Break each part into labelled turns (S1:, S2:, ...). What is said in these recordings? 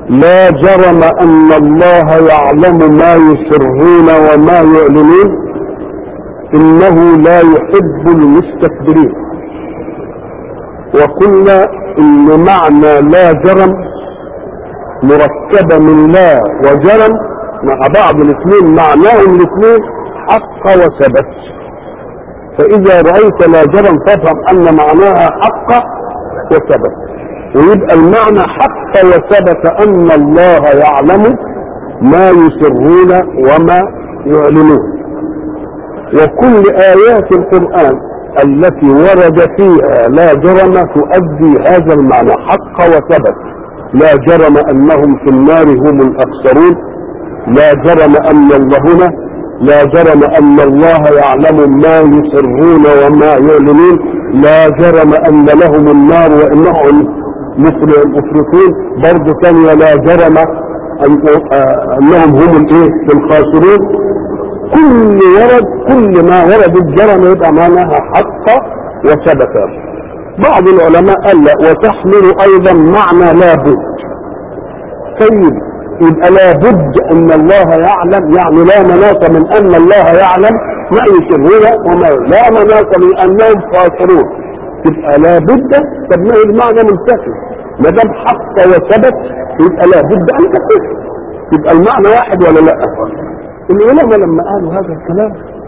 S1: لا جرم ان الله يعلم ما يسرون وما يعلنون انه لا يحب المستكبرين وقلنا ان معنى لا جرم مركبة من لا وجرم مع بعض الاثنين معناهم الاثنين حق وثبت فاذا رأيت لا جرم فافهم ان معناها حق وثبت ويبقى المعنى حق وثبت ان الله يعلم ما يسرون وما يعلنون وكل ايات القرآن التي ورد فيها لا جرم تؤدي هذا المعنى حق وثبت لا جرم انهم في النار هم الاخسرون لا جرم ان الله لا جرم ان الله يعلم ما يسرون وما يعلنون لا جرم ان لهم النار وانهم مفرطون برضه ثانية لا جرم أن انهم هم الايه الخاسرون كل ورد كل ما ورد الجرم يبقى معناها حق وثبت بعض العلماء قال لا وتحمل ايضا معنى لا بد طيب يبقى لا بد ان الله يعلم يعني لا مناص من ان الله يعلم ما يسرون وما لا مناص من انهم خاسرون تبقى لا بد طب ما المعنى منتفي ما دام حق وثبت يبقى لا بد ان تكون يبقى المعنى واحد ولا لا العلماء لما قالوا هذا الكلام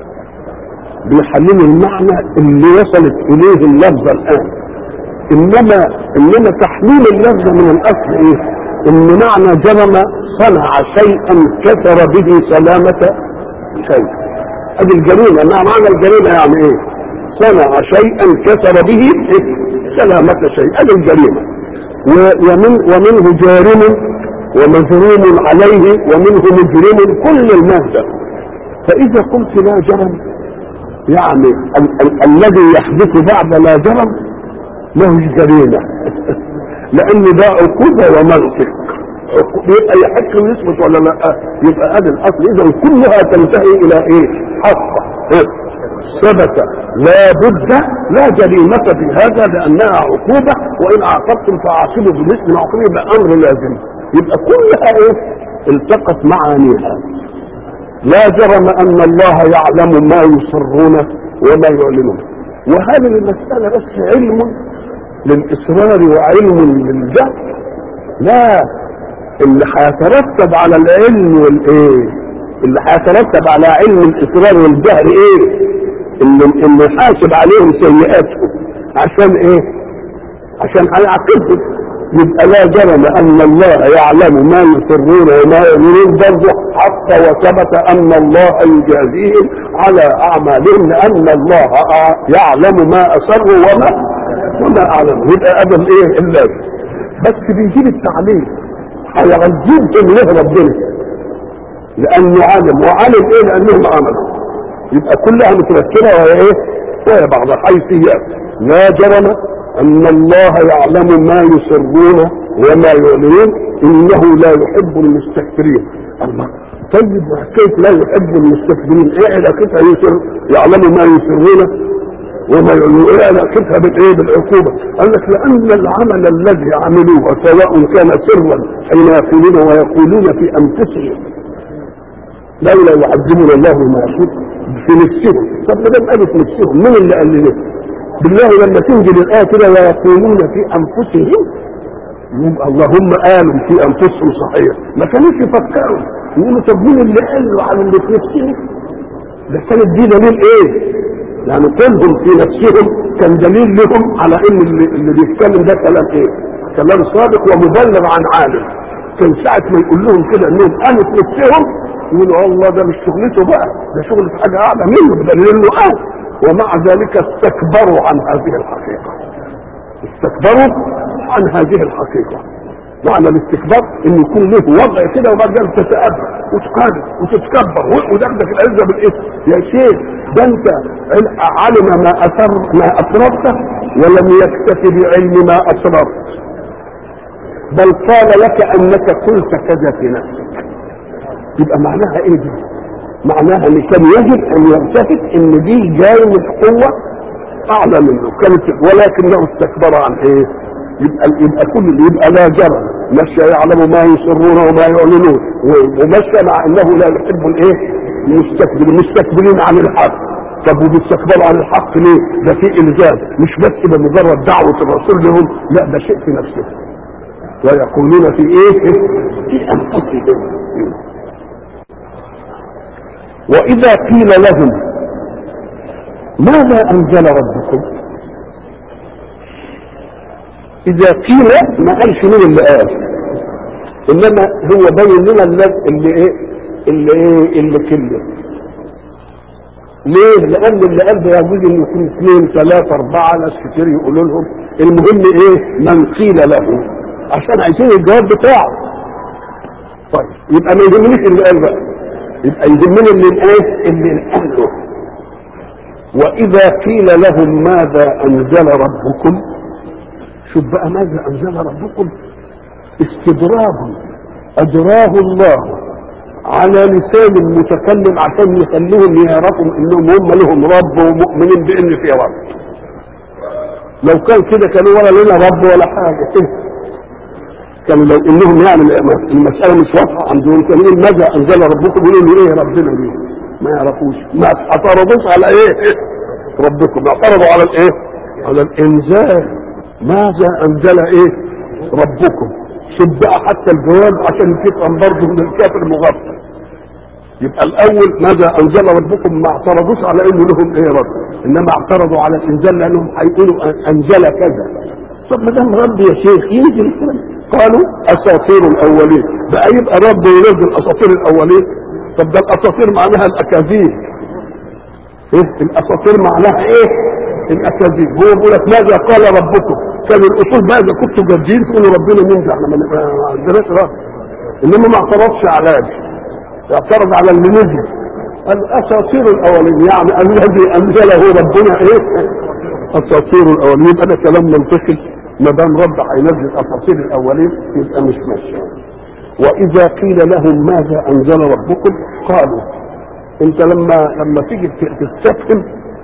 S1: بيحللوا المعنى اللي وصلت اليه اللفظه الان انما انما تحليل اللفظه من الاصل ايه ان معنى جرم صنع شيئا كسر به سلامة شيء ادي الجريمة ما معنى الجريمة يعني ايه صنع شيئا كسر به سلامة شيء ادي الجريمة ومن ومنه جارم ومجروم عليه ومنه مجرم كل المادة فاذا قلت لا جرم يعني ال- ال- الذي يحدث بعد لا جرم له جريمة لان ده عقوبة ومغفر يبقى يحق ويثبت ولا لا يبقى هذا الاصل اذا كلها تنتهي الى ايه حق ثبت لا بد لا جريمة في هذا لانها عقوبة وان عاقبتم فعاقبوا بمثل ما عقوبة يبقى امر لازم يبقى كلها ايه التقت معانيها لا جرم ان الله يعلم ما يسرون وما يعلنون وهذه المسألة بس علم للإصرار وعلم للجهل لا اللي هيترتب على العلم والايه اللي هيترتب على علم الإصرار والجهل ايه اللي اللي يحاسب عليهم سيئاتهم عشان ايه عشان هيعاقبهم يبقى لا جرم ان الله يعلم ما يسرون وما يعلنون برضه حتى وثبت ان الله يجازيهم على اعمالهم لان الله يعلم ما اسروا وما وما اعلم يبقى ادم ايه اللازم بس بيجيب التعليم هيعذبهم له ربنا لانه عالم وعالم ايه لانهم عملوا يبقى كلها متركبه وهي ايه وهي بعض حيثيات لا جرم ان الله يعلم ما يسرون وما يعلنون انه لا يحب المستكبرين الله طيب كيف لا يحب المستكبرين ايه علاقتها يسر يعلم ما يسرون وما يعلنون ايه علاقتها بالايه بالعقوبه قال لك لان العمل الذي عملوه سواء كان سرا حين يقولون ويقولون في انفسهم لولا يعذبنا الله بما يشاء في نفسهم طب ما دام قالوا في نفسهم مين اللي قال لنا بالله لما تنزل الايه كده ويقولون في انفسهم اللهم قالوا في انفسهم صحيح ما كانوش يفكروا يقولوا طب مين اللي قالوا على اللي في نفسهم ده كانت دي دليل ايه يعني قولهم في نفسهم كان دليل لهم على ان اللي, اللي بيتكلم ده كلام ايه كلام صادق ومبلغ عن عالم كان ساعة ما يقول لهم كده انهم قالوا في نفسهم يقولوا الله ده مش شغلته بقى ده شغل في حاجة اعلى منه بدليل انه قال ومع ذلك استكبروا عن هذه الحقيقة استكبروا عن هذه الحقيقة معنى الاستكبار ان يكون له وضع كده وبعد ذلك تتأبى وتقارب وتتكبر وتاخدك العزة بالاسم يا شيخ ده انت علم ما اثر ما اسررته ولم يكتفي بعلم ما اسررت بل قال لك انك قلت كذا في نفسك يبقى معناها ايه دي معناها ان كان يجب ان يلتفت ان دي جاي من قوة اعلى منه كانت ولكنه استكبر عن ايه يبقى يبقى كل يبقى لا جرم مشى يعلم ما يسرون وما يعلنون ومشى مع انه لا يحب الايه المستكبرين المستكبرين عن الحق طب وبيستكبروا عن الحق ليه ده في الزام مش بس بمجرد دعوه الرسول لهم لا ده شيء في نفسهم ويقولون في ايه في انفسهم واذا قيل لهم ماذا انزل ربكم اذا قيل ما قالش مين اللي قال انما هو بين لنا اللي ايه اللي ايه اللي كله ليه؟ لأن اللي قال ده يجوز إن يكون اثنين ثلاثة أربعة ناس كتير يقولوا لهم المهم إيه؟ من قيل له عشان عايزين الجواب بتاعه. طيب يبقى ما يهمنيش اللي قال بقى. يبقى يهمني اللي إيه؟ اللي قال له. وإذا قيل لهم ماذا أنزل ربكم؟ شوف بقى ماذا أنزل ربكم؟ استدراج أجراه الله على لسان المتكلم عشان يخليهم يعرفوا انهم هم لهم رب ومؤمنين بان في رب لو كان كده كانوا ولا لنا رب ولا حاجه كده كانوا لو انهم يعني المساله مش واضحه عندهم كانوا يقول ماذا انزل ربكم يقولوا ايه ربنا ليه ما يعرفوش ما اعترضوش على ايه ربكم اعترضوا على الايه على الانزال ماذا انزل ايه ربكم شوف بقى حتى الجواب عشان تفهم برضه من الكافر المغفل يبقى الاول ماذا انزل ربكم ما اعترضوش على انه لهم ايه رب انما اعترضوا على الانزال لانهم هيقولوا انزل كذا طب ما دام رب يا شيخ ينزل قالوا اساطير الاولين بقى يبقى رب ينزل اساطير الاولين طب ده الاساطير معناها الاكاذيب ايه الاساطير معناها ايه الاكاذيب هو بيقول لك ماذا قال ربكم كان الاصول بقى اذا كنتوا جادين تقولوا ربنا منزل احنا ما عندناش رب انما ما اعترضش على ده اعترض على اللي نزل قال اساطير الاولين يعني الذي انزله ربنا ايه اساطير الاولين يبقى ده كلام منطقي ما دام رب هينزل اساطير الاولين يبقى مش ماشي واذا قيل لهم ماذا انزل ربكم قالوا انت لما لما تيجي تستفهم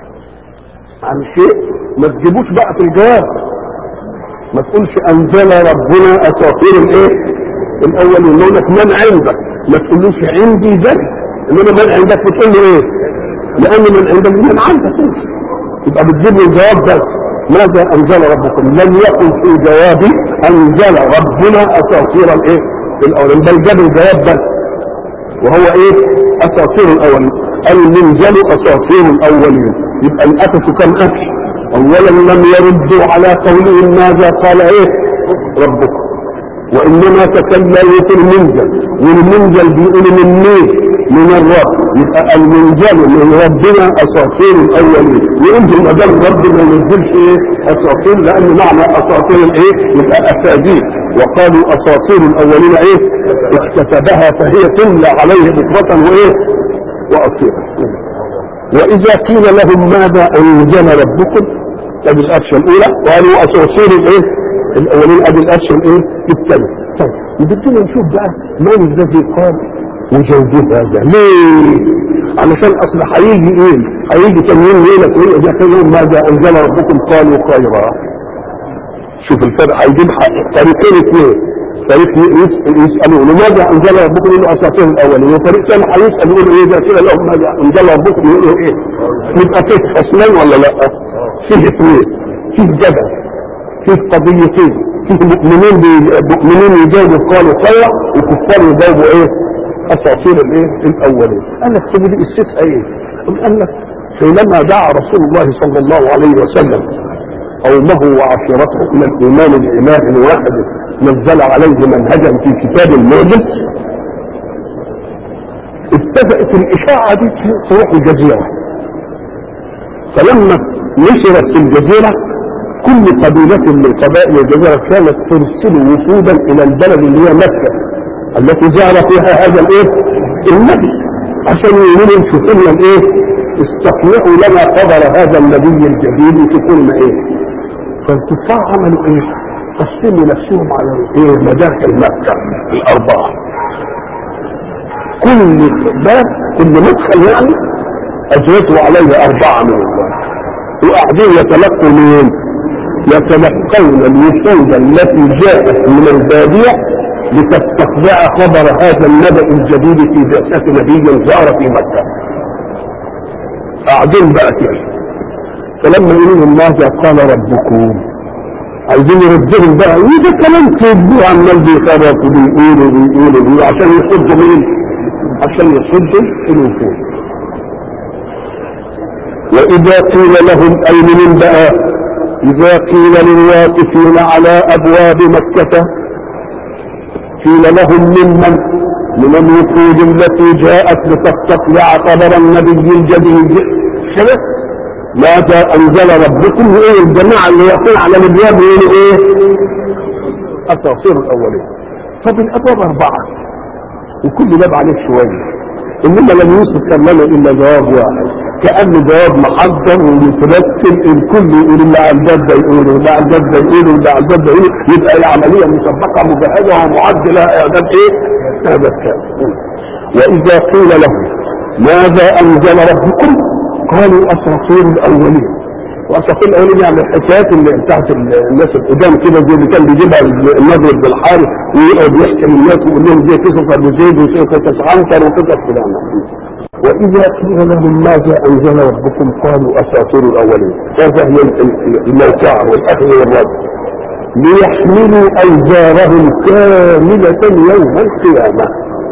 S1: عن شيء ما تجيبوش بقى في الجواب ما تقولش انزل ربنا اساطير الايه الاول يقول لك من عندك ما تقولوش عندي ذلك انما من عندك بتقول له ايه لان من عندك من عندك يبقى بتجيب له الجواب بس ماذا انزل ربكم لم يقل في جوابي انزل ربنا اساطير الايه الاولين بل جاب الجواب بس وهو ايه اساطير الاولين المنزل اساطير الاولين يبقى الاتت كم اتي اولا لم يردوا على قولهم ماذا قال ايه ربكم وانما تكلموا في المنزل والمنزل بيقول من مين من الرب يبقى المنزل من ربنا اساطير الاولين يقول ما دام رب ما ينزلش ايه اساطير لان معنى اساطير الايه يبقى اساطير وقالوا اساطير الاولين ايه اكتسبها فهي تملى عليه بكره وايه واصيلا واذا قيل لهم ماذا انزل ربكم ادي القفشه الاولى قالوا اساطير الايه الاولين ادي القفشه الايه الثاني طيب بدنا نشوف بقى من الذي قال وجوده هذا ليه علشان اصل هيجي ايه هيجي تنوين ليله تقول اذا كان ماذا انزل ربكم قالوا خيرا شوف الفرق هيجيب طريقين اثنين فريق يسألوا لماذا أنزل ربكم يقولوا أساطير الأولين وفريق ثاني هيسأل يقول إيه ده كده لهم ماذا أنزل ربكم يقولوا إيه يبقى فيه فصلين ولا لا؟ فيه اثنين فيه جدل فيه قضيتين فيه مؤمنين مؤمنين يجاوبوا قالوا خير وكفار يجاوبوا إيه؟ أساطير الإيه؟ الأولين قال لك طب دي الست إيه؟ قال لك حينما دعا رسول الله صلى الله عليه وسلم قومه وعشيرته الى الايمان باله واحد نزل عليه منهجا في كتاب المعجز ابتدات الاشاعه دي تروح الجزيره فلما نشرت في الجزيره كل قبيله من قبائل الجزيره كانت ترسل وفودا الى البلد اللي هي مكه التي زار فيها هذا الايه النبي عشان يقولوا شوفوا لنا الايه استطيعوا لنا خبر هذا النبي الجديد وشوفوا ايه فالكفار عملوا ايه قسموا نفسهم على ايه مداخل مكة الاربعة كل باب كل مدخل يعني اجرته عليه اربعة من الله وقاعدين يتلقوا مين يتلقون الوفود التي جاءت من البادية لتستطلع خبر هذا النبأ الجديد في بعثة نبي ظهر في مكة قاعدين بقى كده فلما يقولوا لهم ماذا قال ربكم عايزين يردهم بقى وده كلام كذب وعمال بيخرف وبيقول وبيقول وبيقول عشان يصدوا مين؟ عشان يصدوا الوفود وإذا قيل لهم أين من بقى إذا قيل للواقفين على أبواب مكة قيل لهم ممن من الوفود التي جاءت لتستطلع خبر النبي الجديد كده ماذا أنزل ربكم إيه الجماعة اللي يقول على الأبواب يقولوا إيه التفسير الأولي طب الأبواب أربعة وكل باب عليه شوية إنما لم يوصف لنا إلا جواب واحد كأن جواب محضر ومترتب الكل يقول اللي على الباب ده يقول واللي على الباب ده يقول واللي على الباب ده يقول يبقى هي عملية مسبقة مجهزة ومعد لها إعداد إيه؟ إعداد كامل وإذا قيل لهم ماذا أنزل ربكم؟ قالوا أساطير الأولين وأساطير الأولين يعني الحكايات اللي بتاعت الناس القدام كده زي اللي كان بيجيبها النضر بن الحارث ويقعد يحكي للناس ويقول لهم زي قصص أبو زيد وقصص عنتر وقصص كده وإذا قيل لهم ماذا أنزل ربكم قالوا أساطير الأولين هذا هي الموقع والأخذ والرد ليحملوا أوزارهم كاملة يوم القيامة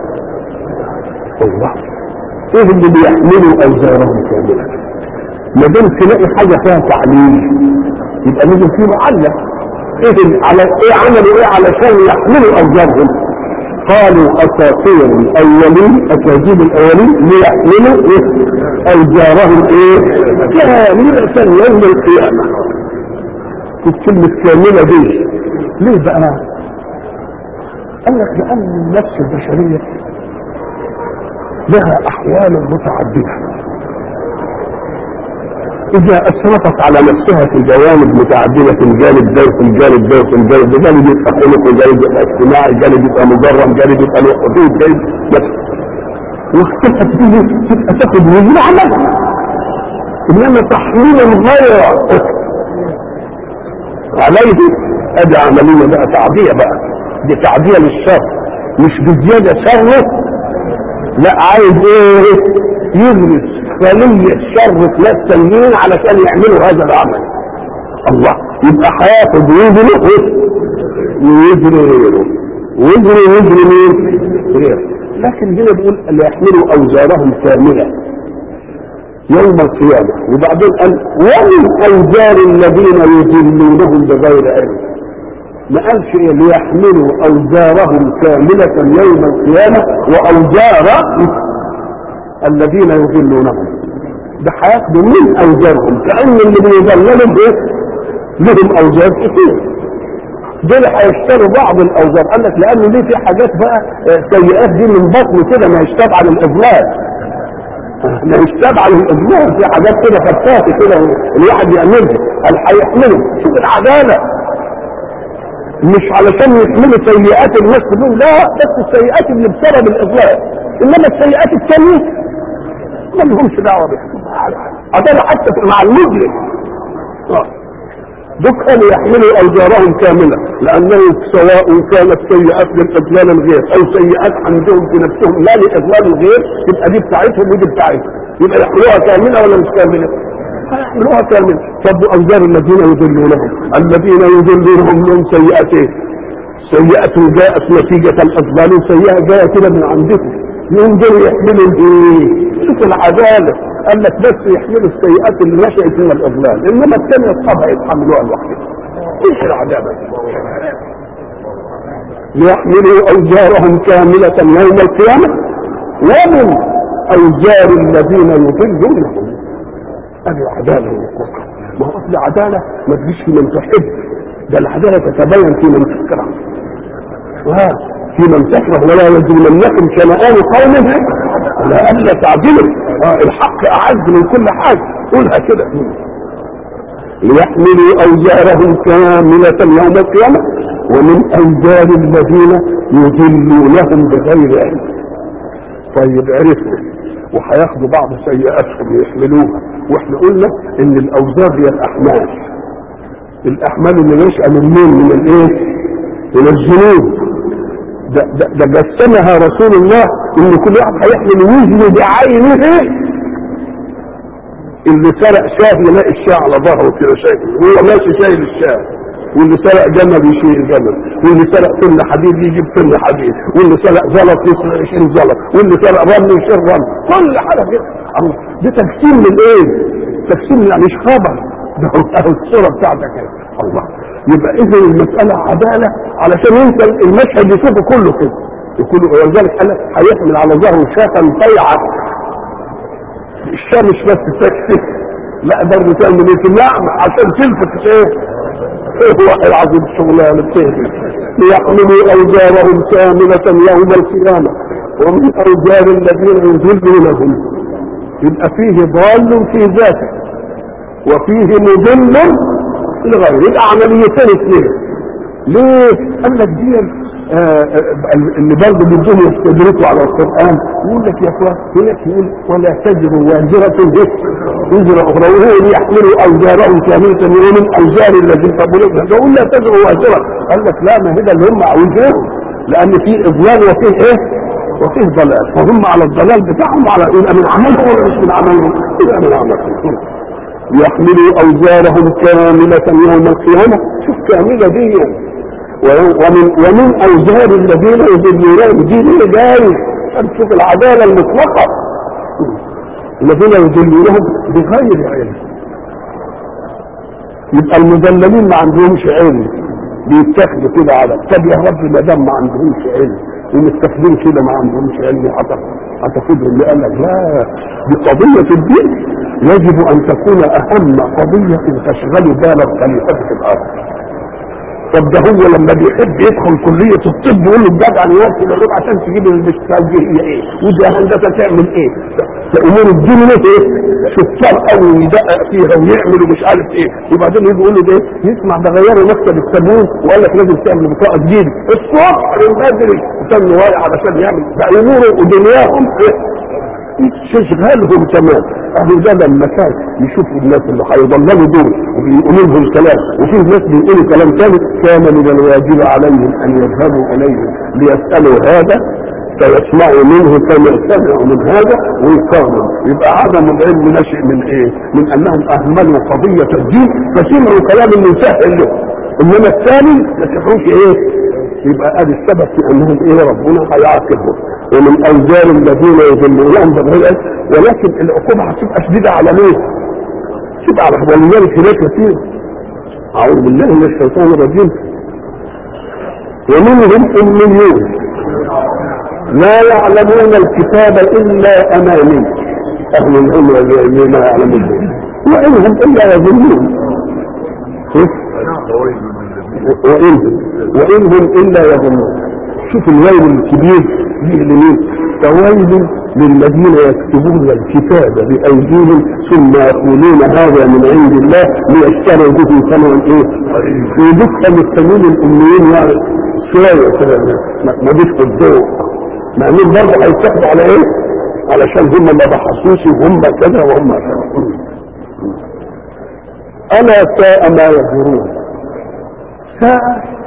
S1: الله ايه اللي بيحملوا اوزارهم كامله ما دام تلاقي حاجه فيها تعليل يبقى لازم في معلق ايه على ايه عملوا ايه علشان يحملوا اوزارهم قالوا اساطير الاولين اكاذيب الاولين ليحملوا إيه؟ اوزارهم ايه كامله يوم القيامه كلمه كامله دي ليه بقى قال لك لان النفس البشريه لها احوال متعدده اذا اسرفت على نفسها في جوانب متعدده في الجانب ده وفي الجانب ده وفي الجانب ده جانب يبقى خلق وجانب يبقى اجتماعي جانب يبقى مجرم جانب يبقى له حدود جانب بس واختفت به تبقى تاخد وزن عملها انما تحويل الغير عليه ادي عمليه بقى تعديه بقى دي تعديه للشر مش بزياده شره لا عايز ايه يغرس خلية الشر في ناس تانيين علشان يعملوا هذا العمل الله يبقى هياخد ويجري ويجري غيره ويجري ويجري مين؟ غيره لكن هنا بيقول اللي يحملوا اوزارهم كامله يوم القيامه وبعدين قال ومن اوزار الذين يذلونهم بغير علم ما قالش ايه ليحملوا اوزارهم كاملة يوم القيامة واوزار الذين يضلونهم ده هياخدوا من اوزارهم كأن اللي بيضللهم ايه لهم اوزار كتير دول هيشتروا بعض الاوزار قال لك لان دي في حاجات بقى سيئات دي من بطن كده ما يشتاب عن الاضلال ما يشتاب عن الاضلال في حاجات كده فتاتي كده الواحد يعملها قال هيحملوا شوف العداله مش علشان يحملوا سيئات الناس كلهم لا بس السيئات اللي بسبب الاضلال انما السيئات الثانيه ما لهمش دعوه بها عدالة حتى مع المجرم دول كانوا يحملوا اوزارهم كامله لانه سواء كانت سيئات للاضلال الغير او سيئات عندهم في نفسهم لا لاضلال الغير تبقى دي بتاعتهم ودي بتاعتهم يبقى يحملوها كامله ولا مش كامله؟ يحملوها كامله طب اوزار الذين يضلونهم الذين يضلونهم لهم سيئات ايه؟ سيئة جاءت نتيجة الأضلال وسيئة جاءت كده من عندكم يوم دول يحملوا ايه؟ شوف العدالة قال لك بس يحملوا السيئات اللي نشأت من الإضلال إنما الثانية الطبع يتحملوها لوحدهم ايش العدالة ليحملوا أوزارهم كاملة يوم القيامة ومن أوزار الذين يضلونهم هذه عدالة ما هو أصل عدالة ما تجيش في من تحب ده العدالة تتبين في من تكره في من تكره ولا يجرمنكم شنآن قوم على ألا تعدلوا آه الحق أعز من كل حاجة قولها كده ليحملوا أوزارهم كاملة يوم القيامة ومن أوزار الذين يضلونهم بغير علم طيب عرفنا وهياخدوا بعض سيئاتهم يحملوها واحنا قلنا ان الاوزار هي الاحمال الاحمال اللي نشأ من مين من الايه من الذنوب ده, ده, ده جسمها رسول الله ان كل واحد هيحمل وزن بعينه اللي سرق شاه يلاقي الشاه على ظهره كده شايف هو ماشي شايل الشاه واللي سرق جمل يشيل جمل واللي سرق طن حديد يجيب طن حديد واللي سرق زلط يشيل زلط واللي سرق رمل يشيل رمل كل حاجه كده الله ده تقسيم من ايه؟ تقسيم يعني مش خبر ده هو الصوره بتاعتك كده الله يبقى اذا المساله عداله علشان انت المشهد يشوفه كله كده وكله ولذلك قال لك هيحمل على ظهره شاة طيعه الشاه مش بس تكسف لا برضه تعمل ايه اللحم عشان تلفت ايه ايه هو العظيم الشغلانه بتهدي ليحملوا اوزارهم كامله يوم القيامه ومن اوزار الذين يذلونهم يبقى فيه ضال في ذاته وفيه مضل لغيره يبقى عمليتين اثنين ليه؟ قال لك دي آه اللي برضه بدهم يستدركوا على القران يقول لك يا اخوان هناك يقول ولا تزر وازره وزر اخرى وهو يحملوا اوزارهم كامله ومن اوزار الذين قبلوا يقول لا تزر وازره قال لك لا ما هذا اللي هم عاوزينه لان في اضلال وفيه ايه؟ وفيه ضلال فهم على الضلال بتاعهم على يبقى من عملهم ولا مش من عملهم؟ يبقى من عملهم يحملوا اوزارهم كامله يوم القيامه شوف كامله دي ومن ومن اوزار الذين يذلونهم دي ليه جاي شوف العداله المطلقه الذين يذلونهم بغير علم يبقى المذللين ما عندهمش علم بيتاخدوا كده على طب يا رب ما دام ما عندهمش علم ومتاخدين كده ما عندهمش علم هتاخدهم اللي قال لك لا دي قضيه الدين يجب ان تكون اهم قضيه تشغل بال الخليفه في الارض طب ده هو لما بيحب يدخل كلية الطب يقول له الجدع يوصل الروح عشان تجيب البشتال دي هي ايه وده هندسة تعمل ايه امور الدين ليه ايه شطار قوي ويدقق فيها ويعمل ومش عارف ايه وبعدين يجي يقول له ده يسمع ده غيروا مكتب التموين وقال لك لازم تعمل بطاقة جديدة الصبح من بدري وكان واقع علشان يعمل ده اموره ودنياهم ايه تشغلهم تمام اهو ده لما كان يشوفوا الناس اللي هيضللوا دول وبيقولوا لهم كلام وفي ناس بيقولوا كلام ثاني كان من الواجب عليهم ان يذهبوا اليهم ليسالوا هذا فيسمعوا منه كما سمعوا من هذا ويقارنوا يبقى عدم العلم نشئ من ايه؟ من انهم اهملوا قضيه الدين فسمعوا كلام انه سهل له انما الثاني ما سمعوش ايه؟ يبقى ادي السبب في انهم ايه ربنا هيعاقبهم ومن اوزار الذين يضلونهم بغير ولكن العقوبه هتبقى شديده على مين؟ تبقى على ولذلك هناك كثير اعوذ بالله من الشيطان الرجيم ومنهم اميون لا يعلمون الكتاب الا اماني اهل العلم والعلم ما يعلمون وانهم الا يظنون وإنهم وإنهم إلا يظنون شوف الويل الكبير ليه لمين فويل للذين يكتبون الكتاب بأيديهم ثم يقولون هذا من عند الله ليشتروا به ثمنا ايه؟ ويبقى مستنين الأميين يعني شوية كده ما بيش الضوء مع انهم برضه هيتاخدوا على ايه؟ علشان هم ما بحثوش وهم كذا وهم كذا ألا ساء ما يظهرون ساء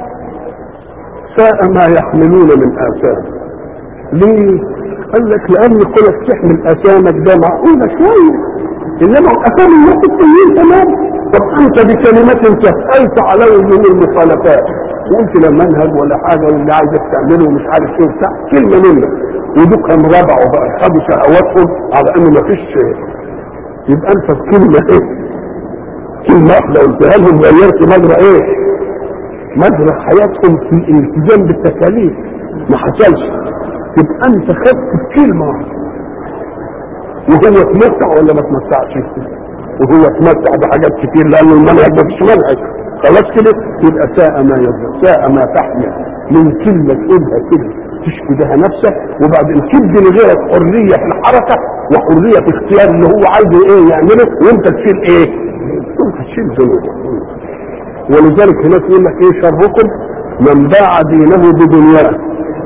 S1: ساء ما يحملون من آثام ليه؟ قال لك لأن كونك تحمل آثامك ده معقولة شوية إنما آثام الناس التانيين تمام طب أنت بكلمة سهلت عليهم من المخالفات وقلت لا منهج ولا حاجة واللي عايزك تعمله ومش عارف ايه وبتاع كلمة منك ودوكهم ربعوا بقى خدوا شهواتهم على انه ما فيش يبقى انت بكلمة ايه؟ كلمة واحدة قلتها لهم غيرت مجرى ايه؟ مجرى حياتهم في الالتزام بالتكاليف ما حصلش يبقى انت خدت كلمة واحدة وهو اتمتع ولا ما اتمتعش وهو اتمتع بحاجات كتير لانه المنهج ما فيش منهج خلاص كده يبقى ساء ما يظهر ساء ما تحمل من كلمة تقولها كده تشكي بها نفسك وبعدين تدي لغيرك حرية في الحركة وحرية في اختيار اللي هو عايز ايه يعمله وانت تشيل ايه؟ وانت تشيل ذنوبك ولذلك هناك يقول لك ايه شركم من باع دينه بدنياه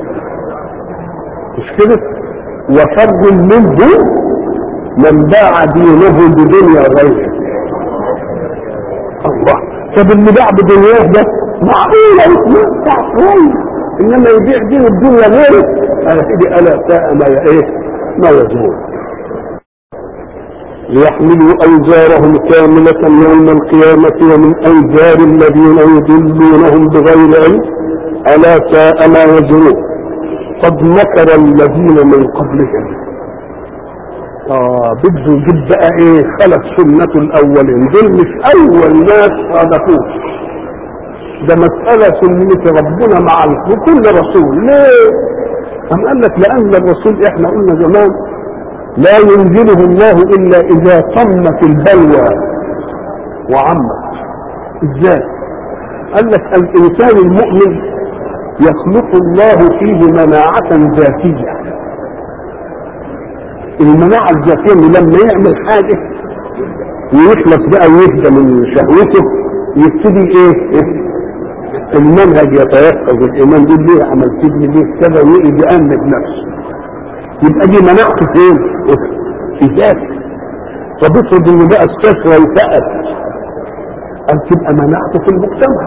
S1: مش كده وشر منه من باع دينه بدنيا غيره الله طب اللي باع بدنياه ده معقوله يتمتع كويس انما يبيع دين الدنيا غيره انا سيدي الا ساء ما ي- ايه ما يزور ليحملوا اوزارهم كاملة يوم القيامة ومن اوزار الذين يضلونهم بغير علم الا ساء ما يزرون قد مكر الذين من قبلهم اه بده يجيب بقى ايه خلف سنة الاولين دول مش اول ناس صادفوه ده مسألة سنة ربنا مع ال- كل رسول ليه؟ أم قال لك لأن الرسول احنا قلنا زمان لا ينزله الله إلا إذا طمت البلوى وعمت ازاي؟ قال لك الإنسان المؤمن يخلق الله فيه مناعة ذاتية المناعة الذاتية إنه لما يعمل حاجة ويخلص بقى ويهدى من شهوته يبتدي ايه؟ إيه؟ المنهج يتيقظ الايمان دي ليه عملت لي ليه كذا ويجي يأنب نفسه يبقى دي مناعته فين؟ في ذاته طب افرض انه بقى استشفى وفقد قال تبقى مناعته في المجتمع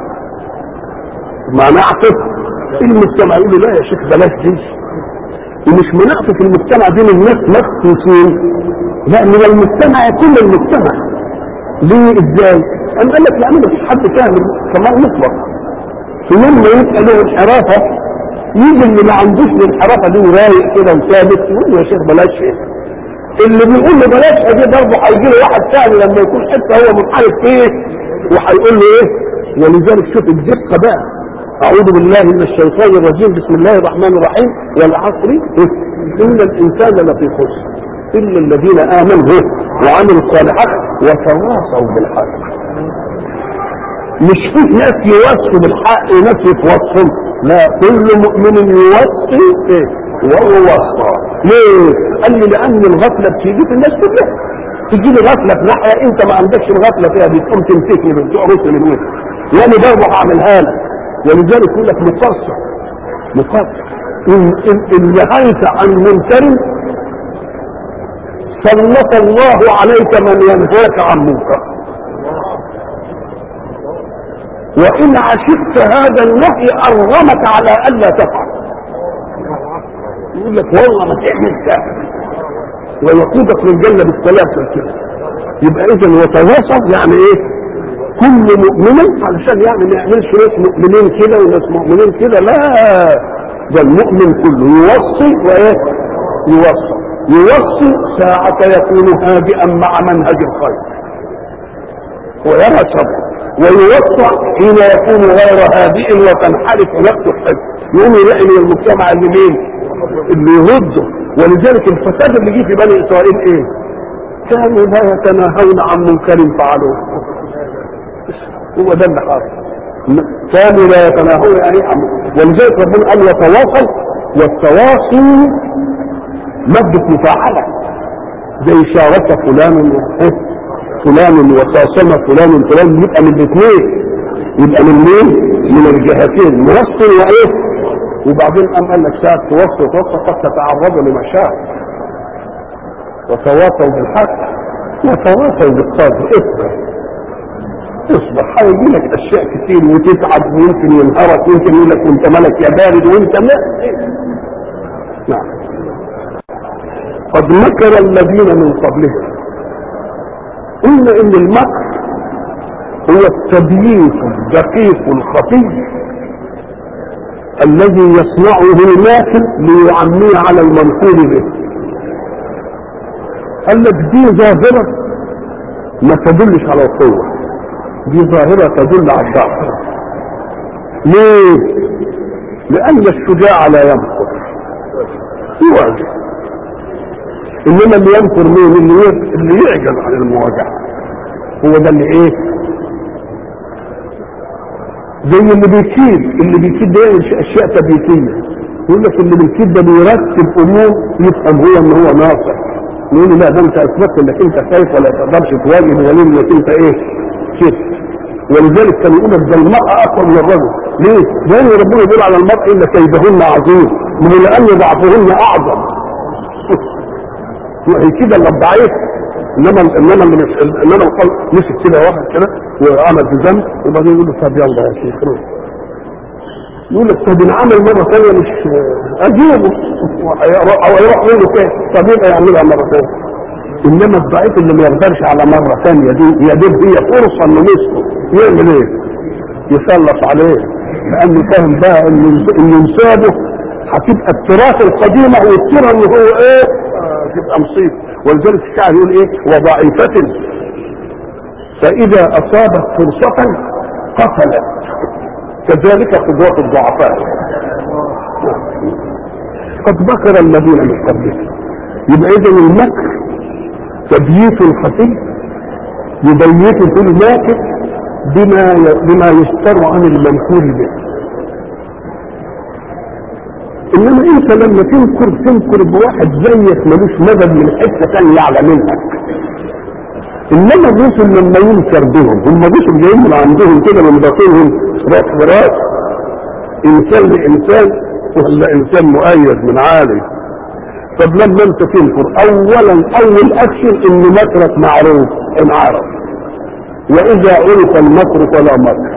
S1: مناعته في المجتمع يقول له لا يا شيخ بلاش دي ومش مناعته في المجتمع دي من الناس مخصوصين لا من المجتمع كل المجتمع ليه ازاي؟ أنا قال لك يعني مش حد كامل كمان مطلق فلما يبقى له انحرافه يجي اللي ما عندوش الانحرافه دي ورايق كده وثابت يقول له يا شيخ بلاش ايه اللي بيقول له بلاش دي برضه هيجي له واحد ثاني لما يكون حتى هو منحرف فيه وهيقول له ايه ولذلك شوف الدقه بقى اعوذ بالله من الشيطان الرجيم بسم الله الرحمن الرحيم والعصر ان الانسان لفي خسر الا الذين امنوا وعملوا الصالحات وتواصوا بالحق مش في ناس يوصوا بالحق وناس يتوصوا لا كل مؤمن يوصي ايه وهو وصى ليه؟ قال لي لان الغفله بتيجي في الناس كلها تجي لي غفله في ناحيه انت ما عندكش الغفله فيها بتقوم تمسكني بتعرفني من وين وانا برضه هعملها لك ولذلك يقول لك مقصر مقصر ان ان ان نهيت عن منكر سلط الله عليك من ينهاك عن منكر وإن عشقت هذا النهي أرغمك على ألا تفعل يقول لك والله ما تعمل كذا ويقودك للجنة بالسلاسل كده يبقى إذا يتواصل يعني إيه كل مؤمن علشان يعني ما يعملش ناس مؤمنين كده وناس مؤمنين كده لا ده المؤمن كله يوصي وإيه يوصي يوصي ساعة يكون هادئا مع منهج الخير ويرى شر ويوسع حين يكون غير هادئ وتنحرف نفسه الحب يقوم يلاقي من المجتمع اللي مين اللي يرده ولذلك الفساد اللي جه في بني اسرائيل ايه كانوا لا يتناهون عن منكر فعلوه هو ده اللي حاصل كانوا لا يتناهون يعني عن ولذلك ربنا قال يتواصل والتواصي مادة مفاعلة زي شارك فلان و- فلان وخاصم فلان فلان يبقى من الاثنين يبقى من مين؟ من الجهتين موصل وايه؟ وبعدين قام قال لك ساعة توصل توصل قد تتعرضوا لمشاعر وتواصوا بالحق وتواصوا بالصبر اصبر اصبر هيجي لك اشياء كتير وتتعب ويمكن ينهرك ويمكن يقول لك وانت ملك يا بارد وانت لا نعم قد مكر الذين من قبلهم قلنا ان المكر هو التبييت الدقيق الخفي الذي يصنعه الماكر ليعميه على المنقول به قال لك دي ظاهرة ما تدلش على القوة دي ظاهرة تدل على الضعف ليه؟ لأن الشجاع لا يمكر يواجه انما اللي ينكر مين اللي ي- اللي يعجز عن المواجهه هو ده اللي ايه زي اللي بيكيد اللي بيكيد ده يعمل اشياء تبييتيه يقول لك اللي بيكيد ده بيرتب امور يفهم هو ان هو ناصح يقول له لا ده انت اثبتت انك انت خايف ولا تقدرش تواجه بدليل انك انت ايه كده ولذلك كان يقول لك ده المرأة أقوى من الرجل ليه؟ لأن ربنا يقول على المرأة إن كيدهن عظيم من لأن ضعفهن أعظم هي كده اللي الضعيف انما انما اللي مش انما القلب مسك كده واحد كده وعمل في ذنب وبعدين يقول له طب يلا يا شيخ روح يقول لك طب العمل مرة ثانية مش أجيبه أو يروح منه كده طب يبقى يعملها مرة ثانية إنما الضعيف اللي ما يقدرش على مرة ثانية دي يا دوب هي فرصة إنه مسكه يعمل إيه؟ يسلط عليه لأنه فاهم بقى إن إن انسابه هتبقى التراث القديمة والترى إن هو إيه؟ آه، تبقى مصيبة ولذلك الشاعر يقول إيه؟ وضعيفة فإذا أصابت فرصة قتلت كذلك قدوة الضعفاء قد مكر الذين من قبلهم يبقى إذا المكر تبييت خفي يبيت في الماكر بما بما يستر عن المنكور به انما انت لما تنكر تنكر بواحد زيك ملوش مدد من حته ثانيه اعلى منك انما الرسل لما ينكر بهم هم الرسل جايين من عندهم كده من باطنهم راس براس انسان لانسان ولا انسان مؤيد من عالي طب لما انت تنكر اولا اول اكشن ان مكرك معروف ان عرف واذا عرف المكر فلا مكر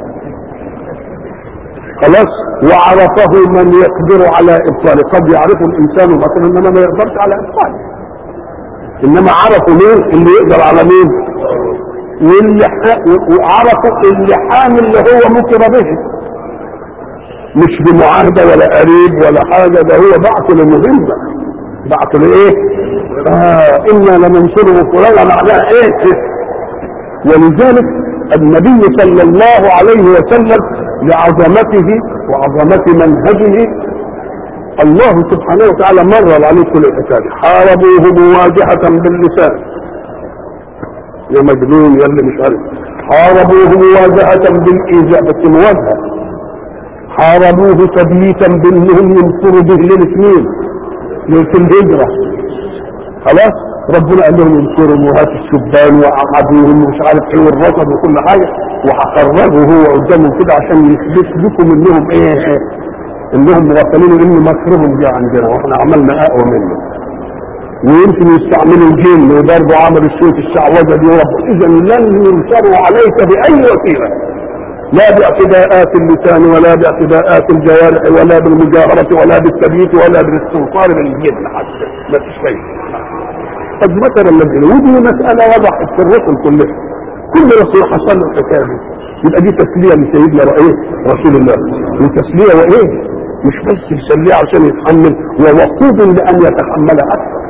S1: خلاص وعرفه من يقدر على ابطاله قد يعرف الانسان مكر انما ما يقدرش على ابطاله انما عرفوا مين اللي يقدر على مين واللي ح- وعرفوا اللي حامل اللي هو مكر به مش بمعاهدة ولا قريب ولا حاجة ده هو بعث لمهمة بعث لإيه؟ آه إنا لننصره فلان معناها إيه؟ ولذلك النبي صلى الله عليه وسلم لعظمته وعظمة منهجه الله سبحانه وتعالى مر عليه كل الحكاية حاربوه مواجهة باللسان يا مجنون يا اللي مش عارف حاربوه مواجهة بالإيذاء بس مواجهة حاربوه تبييتا بانهم ينصروا به للاثنين ليله الهجره خلاص ربنا قال لهم انصروا وهات الشبان وقعدوهم ومش عارف ايه والرصد وكل حاجه وهخرجه هو قدامهم كده عشان يثبت لكم انهم ايه, إيه انهم مغفلين ان مكرهم جه عندنا واحنا عملنا اقوى منه ويمكن يستعملوا الجن وبرضه عملوا شويه الشعوذه دي ورب اذا لن ينصروا عليك باي وسيله لا باعتداءات اللسان ولا باعتداءات الجوارح ولا بالمجاهرة ولا بالتبييت ولا بالاستنصار بالجد حتى ما فيش شيء قد مثل الذين ودي مسألة وضحت في الرسل كلها كل رسول حصل له الحكاية دي يبقى دي تسلية لسيدنا رأيه رسول الله وتسلية وإيه مش بس يسليه عشان يتحمل ووقود لأن يتحمل أكثر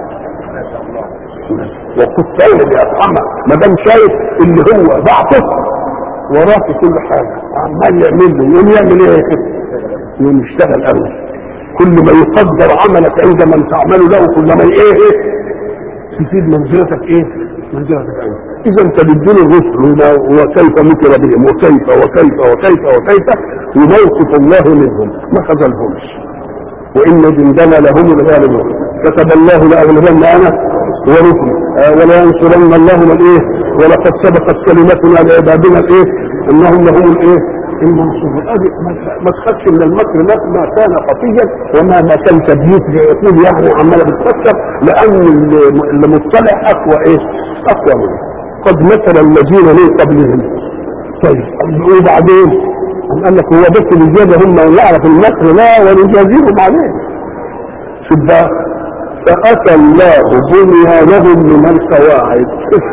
S1: وقود ثاني ليتحمل ما دام شايف اللي هو ضعفه وراه في كل حاجة عمال يعمل له يقوم يعمل ايه يقوم يشتغل قوي كل ما يقدر عملك عند من تعمل له كل ما ايه ايه تزيد منزلتك ايه منزلتك عنده اذا انت بتدين الرسل وما- وكيف مكر بهم وكيف وكيف وكيف وكيف وموقف الله منهم ما خذلهمش وان جندنا لهم الغالبون كتب الله لاغلبن انا ورسلي آه ولا ينصرن الله من ايه ولقد سبقت كلمتنا لعبادنا الايه انهم لهم الايه المنصورون ادي ما- ما تخافش من المكر مهما كان خفيا وما ما كان تبييت لعقول يعني عماله بتفكر لان اللي اللي مطلع اقوى ايه اقوى منه قد مثل الذين من قبلهم طيب وبعدين أم قال لك هو بس الإجابة هم يعرف المكر لا ونجازيهم عليه شوف بقى فأتى الله بنيانهم من القواعد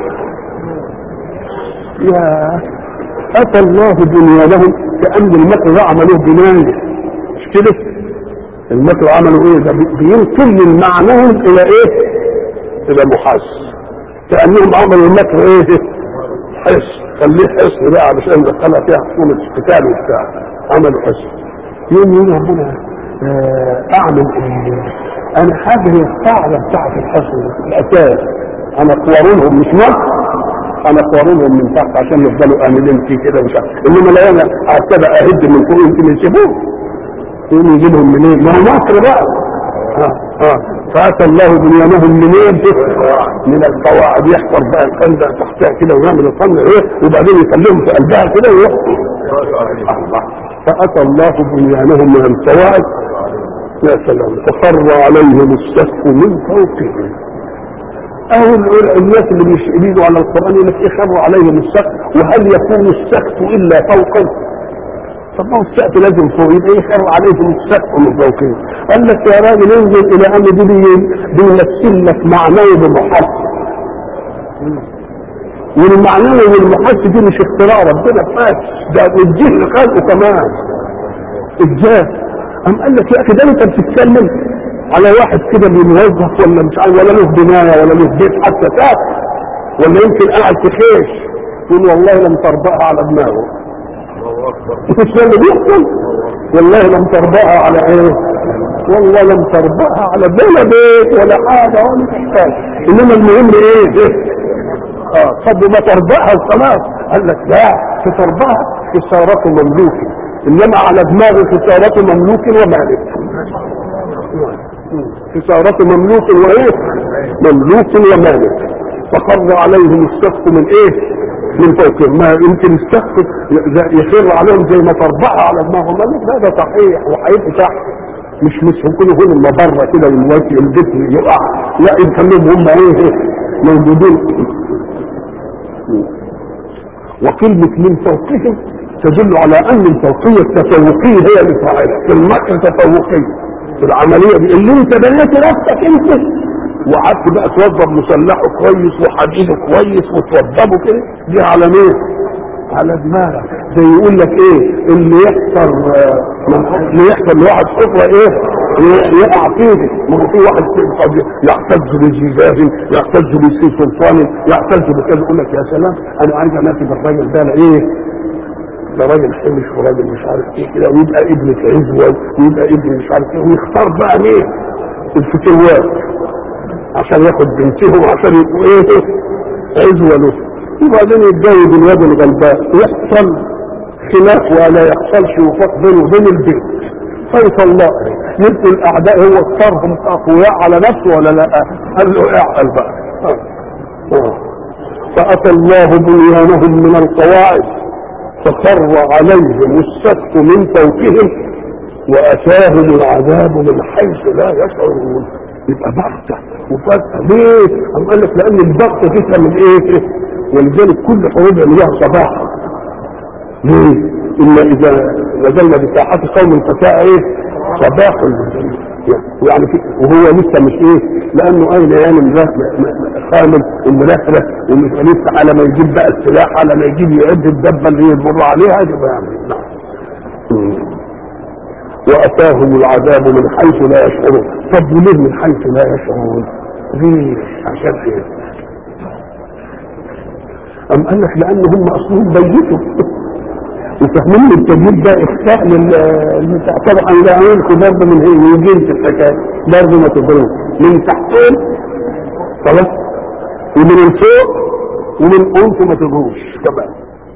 S1: يا أتى الله بنيانهم كأن المكر ده عملوه بناية مش كده المكر عملوا ايه ده بينقل من معناهم الى ايه الى محاس كأنهم عملوا المكر ايه حس خليه حس بقى علشان دخلها فيها حكومة قتال وبتاع عملوا حس يوم يقول ربنا آه، اعمل ايه انا هجري القاعدة بتاعت الحصن الاساس انا قوارونهم مش مصر انا قوارونهم من تحت عشان يفضلوا امنين في كده مش عارف انما لو انا ابتدى اهد من فوق يمكن يسيبوه يقوم يجي لهم منين ما هو مصر بقى اه اه فاتى الله بنيانهم منين من القواعد يحفر بقى الخندق تحتها كده ويعمل الخندق ايه وبعدين يخليهم في قلبها كده ويحفر الله فاتى الله بنيانهم من القواعد يا سلام فخر عليهم السقف من فوقهم أو الناس اللي بيشهدوا على القرآن يقول لك إيه خروا عليهم السقف وهل يكون السقف إلا فوقا طب ما هو السقف لازم فوق يبقى يخر عليهم السقف من فوقيه قال لك يا راجل انزل الى ان دي بي- بيمثل لك معنوي بمحط والمعنوي والمحط دي مش اختراع ربنا فات ده الجهل خلقه كمان ازاي قام قال لك يا اخي ده انت بتتكلم على واحد كده موظف ولا مش عارف ولا له بنايه ولا له بيت حتى تاك ولا يمكن قاعد في خيش تقول والله لم تربأها على دماغه مش ده اللي بيحصل والله لم تربأها على ايه والله لم تربأها على ولا بيت ولا حاجه ولا حاجه انما المهم ايه اه طب ما تربأها وخلاص قال لك لا تتربأها إشارة مملوك إنما على دماغه إشارة مملوك ومالك إشارة مملوك وإيه مملوك ومالك فخر عليهم السقف من إيه من فوقهم ما يمكن السقف يخر عليهم زي ما تربعها على دماغهم قال لك لا ده صحيح وهيبقى تحت مش مش يكونوا هنا الا بره كده والوجه الجسم يقع لا يخليهم هم ايه موجودين وكلمة من فوقهم تدل على ان الفوقية التفوقية هي اللي فاعلة في المكر تفوقية في العملية دي اللي انت بنيت نفسك انت وقعدت بقى توضب مسلحه كويس وحديده كويس وتوضبه كده دي على مين؟ على دماغك زي يقول لك ايه اللي يحصل اللي يحصل لواحد حفره ايه يقع فيه ما هو في واحد قد يعتز بزجاج يعتز بسي سلطان يعتز بكذا يقول لك يا سلام انا عايز اناسب الراجل ده ايه ده راجل حمش وراجل مش عارف ايه كده ويبقى ابن عزوه ويبقى ابن مش عارف ايه ويختار بقى مين الفتوات عشان ياخد بنتهم عشان يبقوا ايه عزوه له وبعدين يتجوز الواد الغلبان يحصل خلاف ولا يحصلش وفاق بينه وبين البيت فيطلق يبقوا الاعداء هو اختارهم اقوياء على نفسه ولا لا قال له اعقل بقى آه. آه. فاتى الله بنيانهم من القواعد فخر عليهم السقف من فوقهم واتاهم العذاب من حيث لا يشعرون يبقى بغته وفجاه ليه؟ قام قال لك لان البغته دي من ايه؟ ولذلك كل حروب يعملوها صباحا ليه؟ الا اذا نزلنا بساحات قوم فساء ايه؟ صباح يعني في وهو لسه مش ايه؟ لانه اين يعني خامل وملهله ومش لسه على ما يجيب بقى السلاح على ما يجيب يعد الدبه اللي يمر عليها يبقى يعني نعم واتاهم العذاب من حيث لا يشعرون طب وليه من حيث لا يشعرون؟ ليه؟ عشان ايه؟ أم قال لك لأن هم أصلهم بيتوا وفاهمين التجديد ده إخفاء للبتاع طبعا لا عينكم برضه من هي ويجين في الحكاية برضه ما تضربوا من تحتهم خلاص ومن الفوق ومن أنتم ما تضروش كمان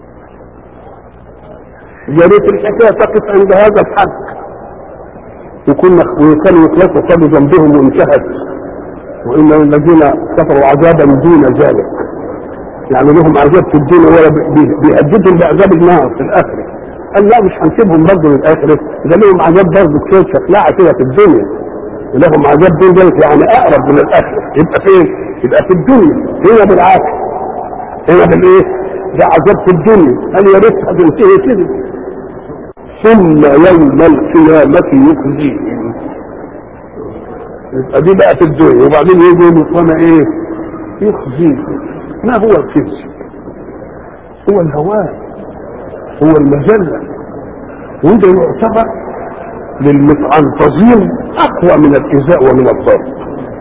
S1: يا ريت الحكاية تقف عند هذا الحد وكنا وكانوا يخلصوا قبل ذنبهم وانتهت وإن الذين كفروا عذابا دون ذلك يعني لهم عذاب في الدنيا ولا بيهددهم بعذاب النار في الاخره قال لا مش هنسيبهم برضه للاخره ده لهم عذاب برضه كده شكلها كده في الدنيا لهم عذاب دون ذلك يعني اقرب من الاخره يبقى فين؟ يبقى في الدنيا هنا بالعكس هنا بالايه؟ ده عذاب في الدنيا قال يا ريت هتنتهي كده ثم يوم القيامة يخزيهم يبقى دي بقى في الدنيا وبعدين يجي يوم ايه؟ يخزيهم ما هو الخزي هو الهوان هو المذلة وده يعتبر للمتعنطزين أقوى من الإيذاء ومن الضرب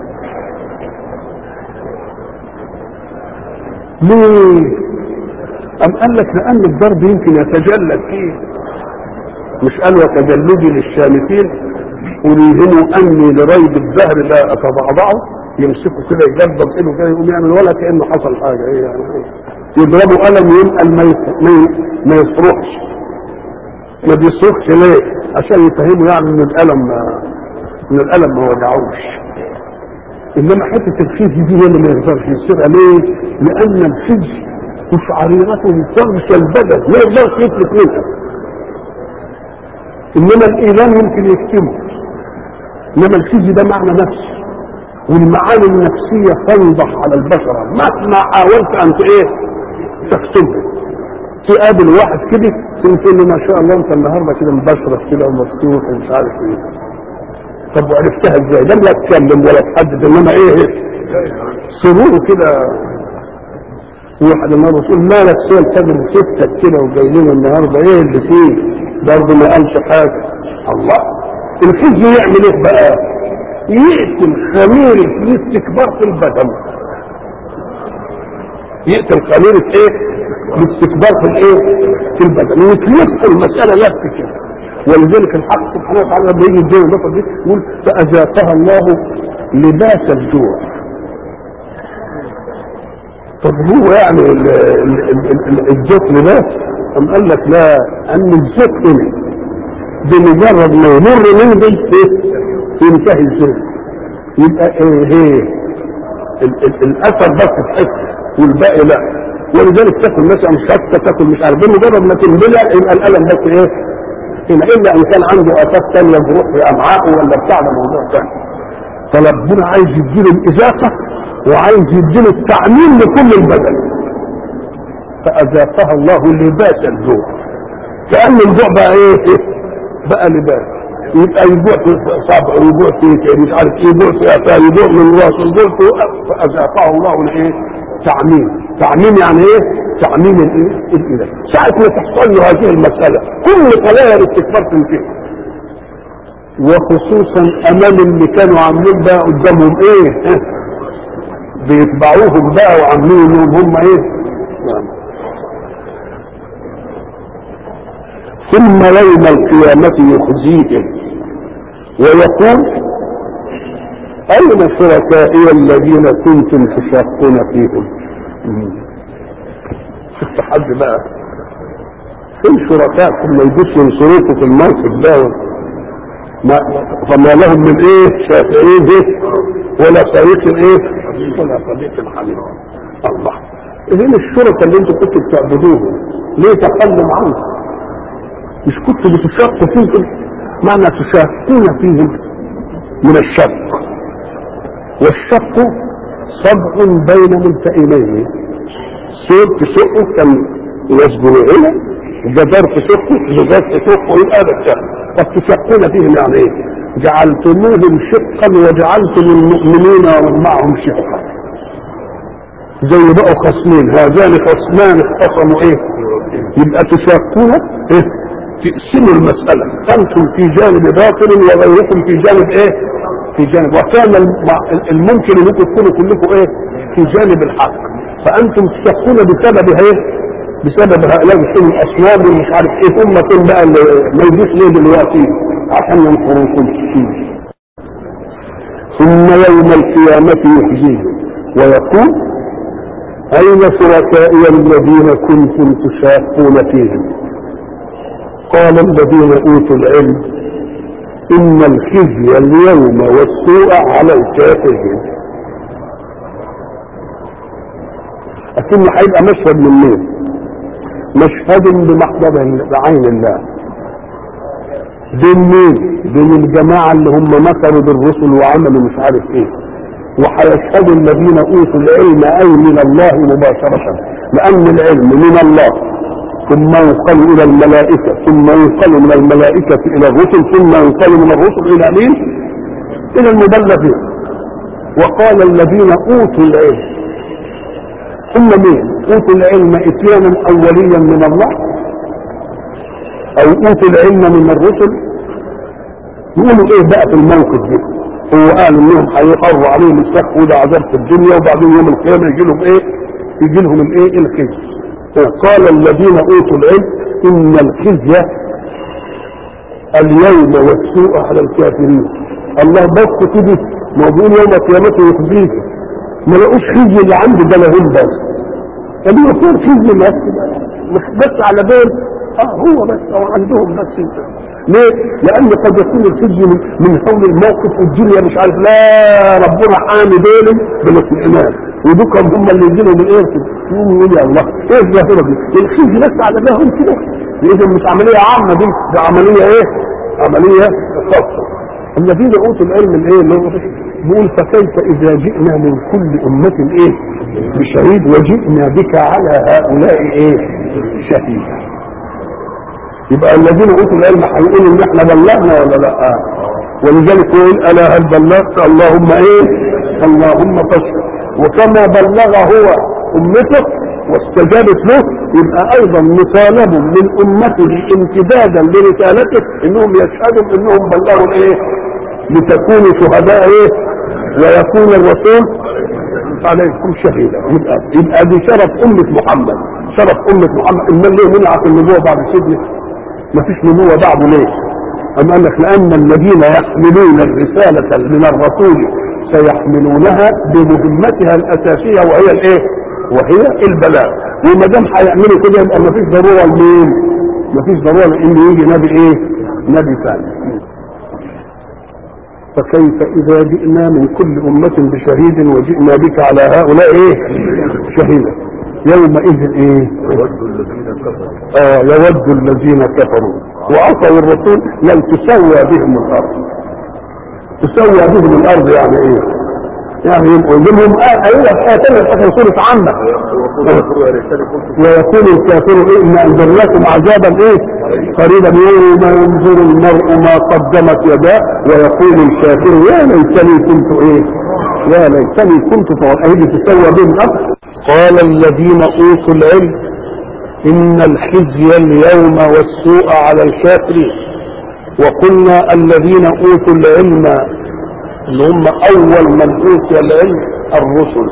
S1: ليه؟ أم قال لك لأن الضرب يمكن يتجلد فيه مش قال وتجلدي للشامتين وليهموا أني لريب الدهر لا أتضعضعه يمسكوا كده يجبر ايده كده يقوم يعمل ولا كانه حصل حاجه ايه يعني يضربوا قلم ينقل ما ما يصرخش ما بيصرخش ليه؟ عشان يفهموا يعني ان الالم ان الالم ما وجعوش انما حته الخزي دي هي اللي ما يقدرش يصيرها ليه؟ لان الخزي تشعريرته فرش البدن ما يقدرش يفلت منها انما الايمان يمكن يكتمه انما الخزي ده معنى نفسي والمعاني النفسية تنضح على البشرة مهما حاولت أن إيه تكتبها تقابل واحد كده تقول له ما شاء الله انت النهارده كده مبشرك كده ومبسوط ومش عارف ايه طب وعرفتها ازاي؟ لم لا تكلم ولا تحدد انما ايه سرور كده واحد النهارده تقول مالك سؤال كده سيستك كده وجاي لنا النهارده ايه اللي فيه؟ برضه ما قالش حاجه الله الحزن يعمل ايه بقى؟ يقتل خمير الاستكبار في البدن يقتل خميرة ايه؟ الاستكبار في الايه؟ في البدن ويتلف المسألة لف كده ولذلك الحق سبحانه وتعالى لما يجي الدين البطل دي يقول فأذاقها الله لباس الجوع طب هو يعني الزيت لباس أم قال لك لا أن الزيت هنا بمجرد ما يمر من دي ايه ينتهي الزيت يبقى ايه ايه ال- ال- الاثر بس في حته والباقي لا ولذلك تاكل مثلا شطه تاكل مش عارف بمجرد ما تنبلع يبقى الالم بس ايه هنا الا ان كان عنده اساس ثانيه جروح في امعائه ولا بتاع ده موضوع ثاني فربنا عايز يديله الازاقه وعايز يديله التعميم لكل البدن فاذاقها الله لباس الجوع كان الجوع بقى ايه بقى لباس يبقى يجوع في صبع ويجوع في مش عارف ايه يجوع في قفاه يجوع من راسه يجوع في فاذاقه الله ايه تعميم تعميم يعني ايه تعميم الايه الاله ساعه ما تحصل له هذه المساله كل خلايا الاستكبار تنتهي وخصوصا امام اللي كانوا عاملين بقى قدامهم ايه بيتبعوهم بقى وعاملين انهم هم ايه ثم يوم القيامة يخزيهم ويقول أين شركائي الذين كنتم تشاقون فيهم؟ شفت حد بقى فين شركائكم ما يجوش ينصروكم في الموقف ده ما فما لهم من ايه شافعين ايه ولا صديق ايه ولا صديق حميد الله اذن الشركاء اللي انتم كنتوا بتعبدوهم ليه تكلم عنهم مش كنتوا بتشاقوا فيهم معنى تشاقون فيهم من الشق والشق صبع بين ملتئمين سير تشقه كان يصبر هنا جدار تشقه زجاج تشقه يبقى هذا الشق طب تشقون فيهم يعني ايه جعلتموهم شقا وجعلتم المؤمنين ومن معهم شقا زي بقوا خصمين هذان خصمان اختصموا ايه يبقى تشاقون ايه تقسموا المسألة أنتم في جانب باطل وغيركم في جانب إيه؟ في جانب وكان الممكن أنكم تكونوا كلكم إيه؟ في جانب الحق فأنتم تشقون بسبب إيه؟ بسبب هؤلاء بسبب الأصنام ومش عارف إيه هم كل بقى اللي ما يجوش ليه دلوقتي عشان ينصروكم فيه ثم يوم القيامة يخزيهم ويقول أين شركائي الذين كنتم تشاقون فيهم قال الذين اوتوا العلم ان الخزي اليوم والسوء على الكافرين اكن هيبقى مشهد من مين مشهد بمحضر بعين الله بين مين بين الجماعة اللي هم مكروا بالرسل وعملوا مش عارف ايه وهيشهد الذين اوتوا العلم اي من الله مباشرة لان العلم من الله ثم ينقل الى الملائكة ثم ينقل من الملائكة الى الرسل ثم ينقل من الرسل الى مين الى المبلغين وقال الذين اوتوا العلم هم مين اوتوا العلم اتيانا اوليا من الله او اوتوا العلم من الرسل يقولوا ايه بقى في الموقف ده هو قال انهم هيقروا عليهم السقف وده عذاب في الدنيا وبعدين يوم القيامه يجي لهم ايه يجي لهم الايه الخزي قال الذين اوتوا العلم ان الخزي اليوم والسوء على الكافرين الله بس كده ما بيقول يوم قيامته يخزيك ما لقوش خزي اللي عنده ده لهم بس طب يكون خزي بس مش بس على بال اه هو بس او عندهم بس انت ليه؟ لان قد يكون الخزي من, من حول الموقف والدنيا مش عارف لا ربنا حامي دول بالاطمئنان ودول هم اللي يجيلهم الايه يقوموا يقول يا الله ايه الظاهره دي؟ الخزي بس على بالهم كده اذا مش عمليه عامه دي دي عمليه ايه؟ عمليه خاصه الذين اوتوا العلم الايه اللي هو بيقول فكيف اذا جئنا من كل امه ايه؟ بشهيد وجئنا بك على هؤلاء ايه؟ شهيدا يبقى الذين اوتوا العلم هيقولوا ان احنا بلغنا ولا لا ولذلك يقول الا هل بلغت اللهم ايه اللهم فاشهد وكما بلغ هو امته واستجابت له يبقى ايضا مطالب من امته امتدادا لرسالته انهم يشهدوا انهم بلغوا ايه لتكونوا شهداء ايه ويكون الرسول عليكم شهيدا يبقى يبقى دي شرف امه محمد شرف امه محمد امال ليه منعت النبوه بعد سيدنا ما فيش نبوة بعده ليه أم قال لك لأن الذين يحملون الرسالة من الرسول سيحملونها بمهمتها الأساسية وهي الإيه؟ وهي البلاغ وما دام هيعملوا كده يبقى ما فيش ضرورة لمين؟ ما فيش ضرورة إن يجي نبي إيه؟ نبي ثاني فكيف إذا جئنا من كل أمة بشهيد وجئنا بك على هؤلاء إيه؟ شهيدا يومئذ إيه؟
S2: يود الذين كفروا
S1: آه يود الذين كفروا وعصوا الرسول لن تسوى بهم الارض تسوى بهم الارض يعني ايه يعني يبقوا منهم آه ايوه اتنا الاخر سوره عامه ويقول الكافر إيه ان انذرناكم عذابا ايه قريبا يوم ينظر المرء ما قدمت يداه ويقول الكافر يا ليتني كنت ايه يا ليتني كنت فوق تسوى بهم الارض قال الذين اوتوا العلم إن الخزي اليوم والسوء على الكافرين وقلنا الذين أوتوا العلم اللي هم أول من أوتي العلم الرسل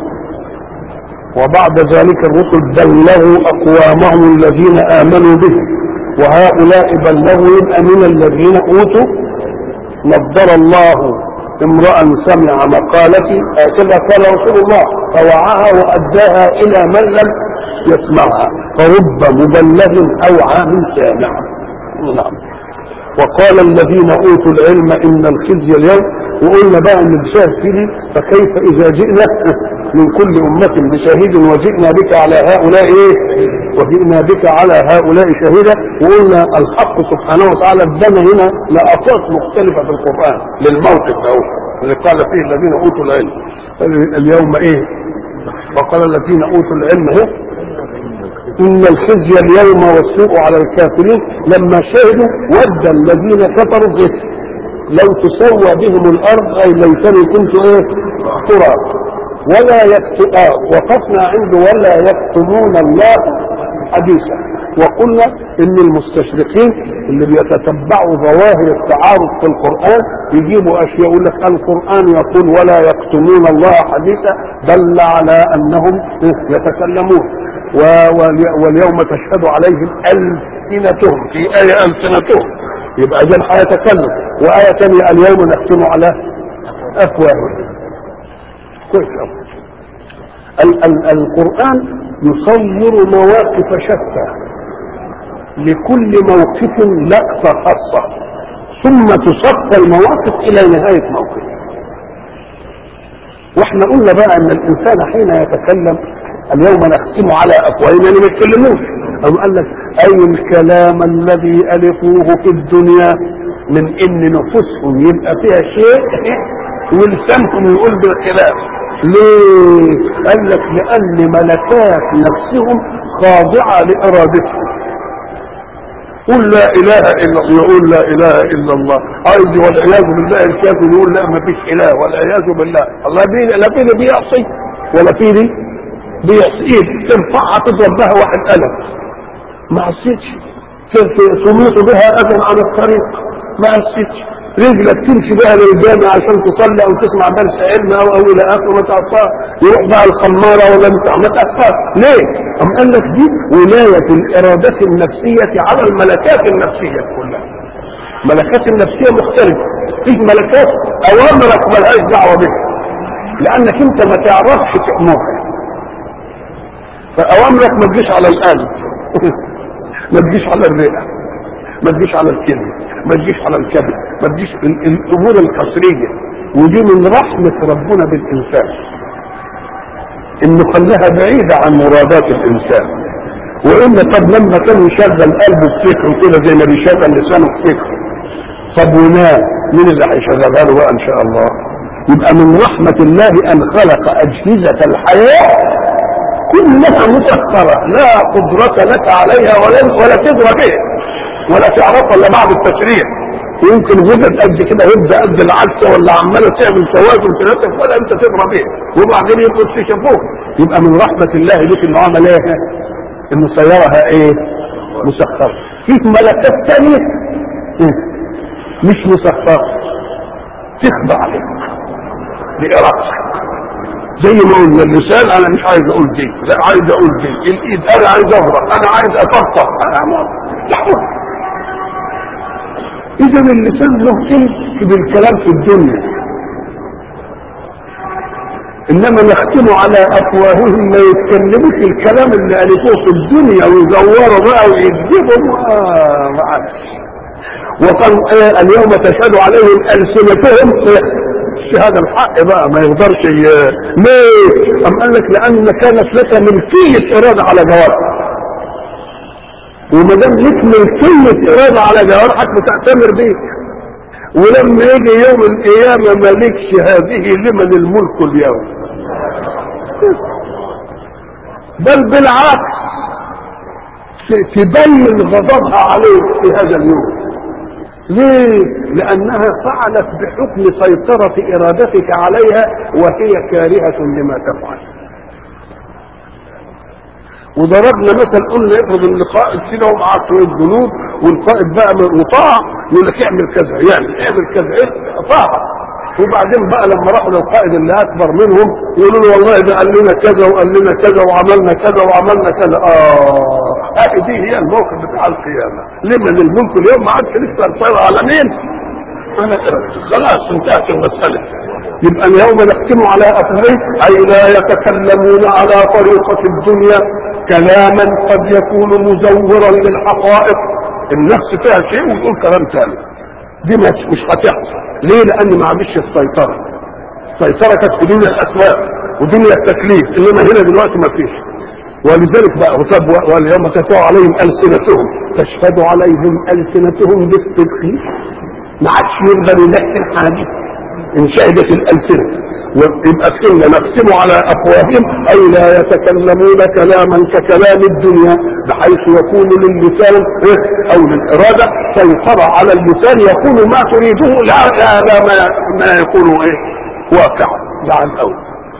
S1: وبعد ذلك الرسل بلغوا أقوامهم الذين آمنوا به وهؤلاء بلغوا يبقى من الذين أوتوا نضر الله امرأ سمع مقالتي هكذا قال رسول الله فوعاها وأداها إلى من لم يسمعها فرب مبلغ او عام سامع نعم وقال الذين اوتوا العلم ان الخزي اليوم وقلنا بقى ان بشاهد فيه فكيف اذا جئنا من كل امة بشهيد وجئنا بك على هؤلاء ايه وجئنا بك على هؤلاء شهيدا وقلنا الحق سبحانه وتعالى ادانا هنا لافات مختلفة في القرآن للموقف ده اللي قال فيه الذين اوتوا العلم اليوم ايه وقال الذين اوتوا العلم ايه إن الخزي اليوم والسوء على الكافرين لما شهدوا ود الذين كفروا به لو تسوى بهم الأرض أي ليتني كنت إيه تراب ولا يكتب آه وقفنا عنده ولا يكتمون الله حديثا وقلنا ان المستشرقين اللي بيتتبعوا ظواهر التعارض في القرآن يجيبوا اشياء يقول لك القرآن يقول ولا يكتمون الله حديثا دل على انهم يتكلمون واليوم تشهد عليهم ألسنتهم في آية ألسنتهم يبقى إذا هيتكلم وآية ثانية اليوم نختم على أفواههم كويس أوي ال- ال- القرآن يصور مواقف شتى لكل موقف لقطة خاصة ثم تصفى المواقف إلى نهاية موقف واحنا قلنا بقى ان الانسان حين يتكلم اليوم نختم على افواههم يعني ما يتكلموش أو قال لك اي الكلام الذي الفوه في الدنيا من ان نفوسهم يبقى فيها شيء ولسانهم يقول بالخلاف ليه؟ قال لك لان ملكات نفسهم خاضعه لارادتهم قل لا اله الا الله يقول لا اله الا الله عايز والعياذ بالله الكافر يقول لا ما فيش اله والعياذ بالله الله بي لا في دي بيعصي ولا في دي بيعصي ترفعها تضرب بها واحد قلم ما عصيتش تميط بها اذى عن الطريق ما عصيتش رجلك تمشي بها للجامع عشان تصلي او تسمع درس علم او او الى اخره ما تعصاها يروح بقى الخماره ولا بتاع ما تعصاها ليه؟ أم قال لك دي ولايه الاراده النفسيه على الملكات النفسيه كلها ملكات النفسيه مختلفه في ملكات اوامرك ملهاش دعوه بها لانك انت ما تعرفش تامرها فاوامرك ما تجيش على القلب ما تجيش على الرئه ما تجيش على الكلمه ما تجيش على الكبد ما تجيش ال- الامور القصريه ودي من رحمه ربنا بالانسان انه خلاها بعيده عن مرادات الانسان وان طب لما كان يشغل قلبه بفكره كده زي ما بيشغل لسانه بفكره طب ونام مين اللي هيشغلها له بقى ان شاء الله يبقى من رحمه الله ان خلق اجهزه الحياه كلها مسخرة لا قدرة لك عليها ولا ولا تدرى بها ولا تعرفها الا بعد التشريع ويمكن وجد قد كده يبدا قد العدسه ولا عماله تعمل توازن في نفسك ولا انت تدرى بها وبعدين يبقوا اكتشفوه يبقى من رحمه الله بك انه عمل ايه؟ انه سيرها ايه؟ مسخره في ملكات ثانيه مش مسخره تخضع لك بارادتك زي ما قلنا اللسان انا مش عايز اقول دي لا عايز اقول دي الايد انا عايز اهرب انا عايز افطر انا لا اذا اللسان له تلك بالكلام في الدنيا انما نختم على افواههم ما يتكلموش الكلام اللي الفوه في الدنيا ويزوروا بقى ويكذبوا آه ما عادش وقال آه اليوم تشهد عليهم السنتهم الشهادة الحق بقى ما يقدرش ي... ليه؟ أم قال لك لأن كانت لك ملكية إرادة على جوارحك وما دام لك ملكية إرادة على جوارحك بتأتمر بيك ولما يجي يوم القيامة مالكش هذه لمن الملك اليوم بل بالعكس تبين غضبها عليك في هذا اليوم ليه؟ لأنها فعلت بحكم سيطرة إرادتك عليها وهي كارهة لما تفعل. وضربنا مثل قلنا افرض ان القائد كده ومعاه شويه جنود والقائد بقى مطاع يقول لك اعمل كذا يعني اعمل كذا ايه طاعه وبعدين بقى لما راحوا للقائد اللي اكبر منهم يقولوا له والله ده قال لنا كذا وقال لنا كذا وعملنا كذا وعملنا كذا اه هذه دي هي الموقف بتاع القيامه لمن الملك اليوم ما عادش لسه الطير على مين؟ على خلاص انتهت المساله يبقى اليوم نختم على افواههم اي لا يتكلمون على طريقه الدنيا كلاما قد يكون مزورا للحقائق النفس فيها شيء ويقول كلام ثاني دي مش مش هتحصل ليه لان ما عنديش السيطره السيطره كانت في دنيا الاسواق ودنيا التكليف انما هنا دلوقتي ما فيش ولذلك بقى وطب واليوم تشهد عليهم السنتهم تشهد عليهم السنتهم بالصدق ما عادش يقدر يلحن حاجه ان شهدت الالسنه ويبقى كنا نختم على افواههم اي لا يتكلمون كلاما ككلام الدنيا بحيث يكون للسان او للاراده سيطره على اللسان يكون ما تريده لا لا, لا ما, ما يكون ايه واقعا مع الاول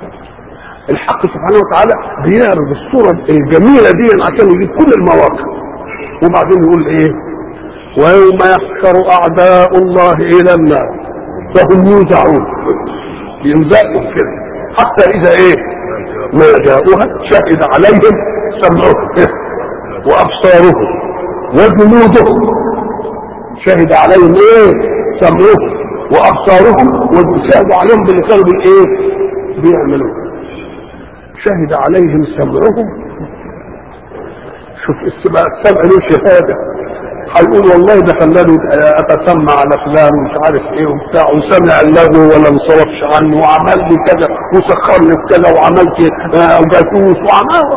S1: الحق سبحانه وتعالى بيعرض الصوره الجميله دي عشان يجيب كل المواقف وبعدين يقول ايه ويوم يحشر اعداء الله الى النار فهم يوزعون ينزقوا كده حتى اذا ايه ما جاءوها شهد عليهم سمعهم وابصارهم وجنودهم شهد عليهم ايه سمعهم وابصارهم وشهدوا عليهم باللي كانوا بالايه بيعملوه شهد عليهم سمعهم شوف السمع السمع له شهاده هيقول والله ده خلاني اتسمع على فلان ومش عارف ايه وبتاع وسمع اللغو ولا انصرفش عنه وعمل لي كذا وسخر لي كذا وعملت جاسوس وعمل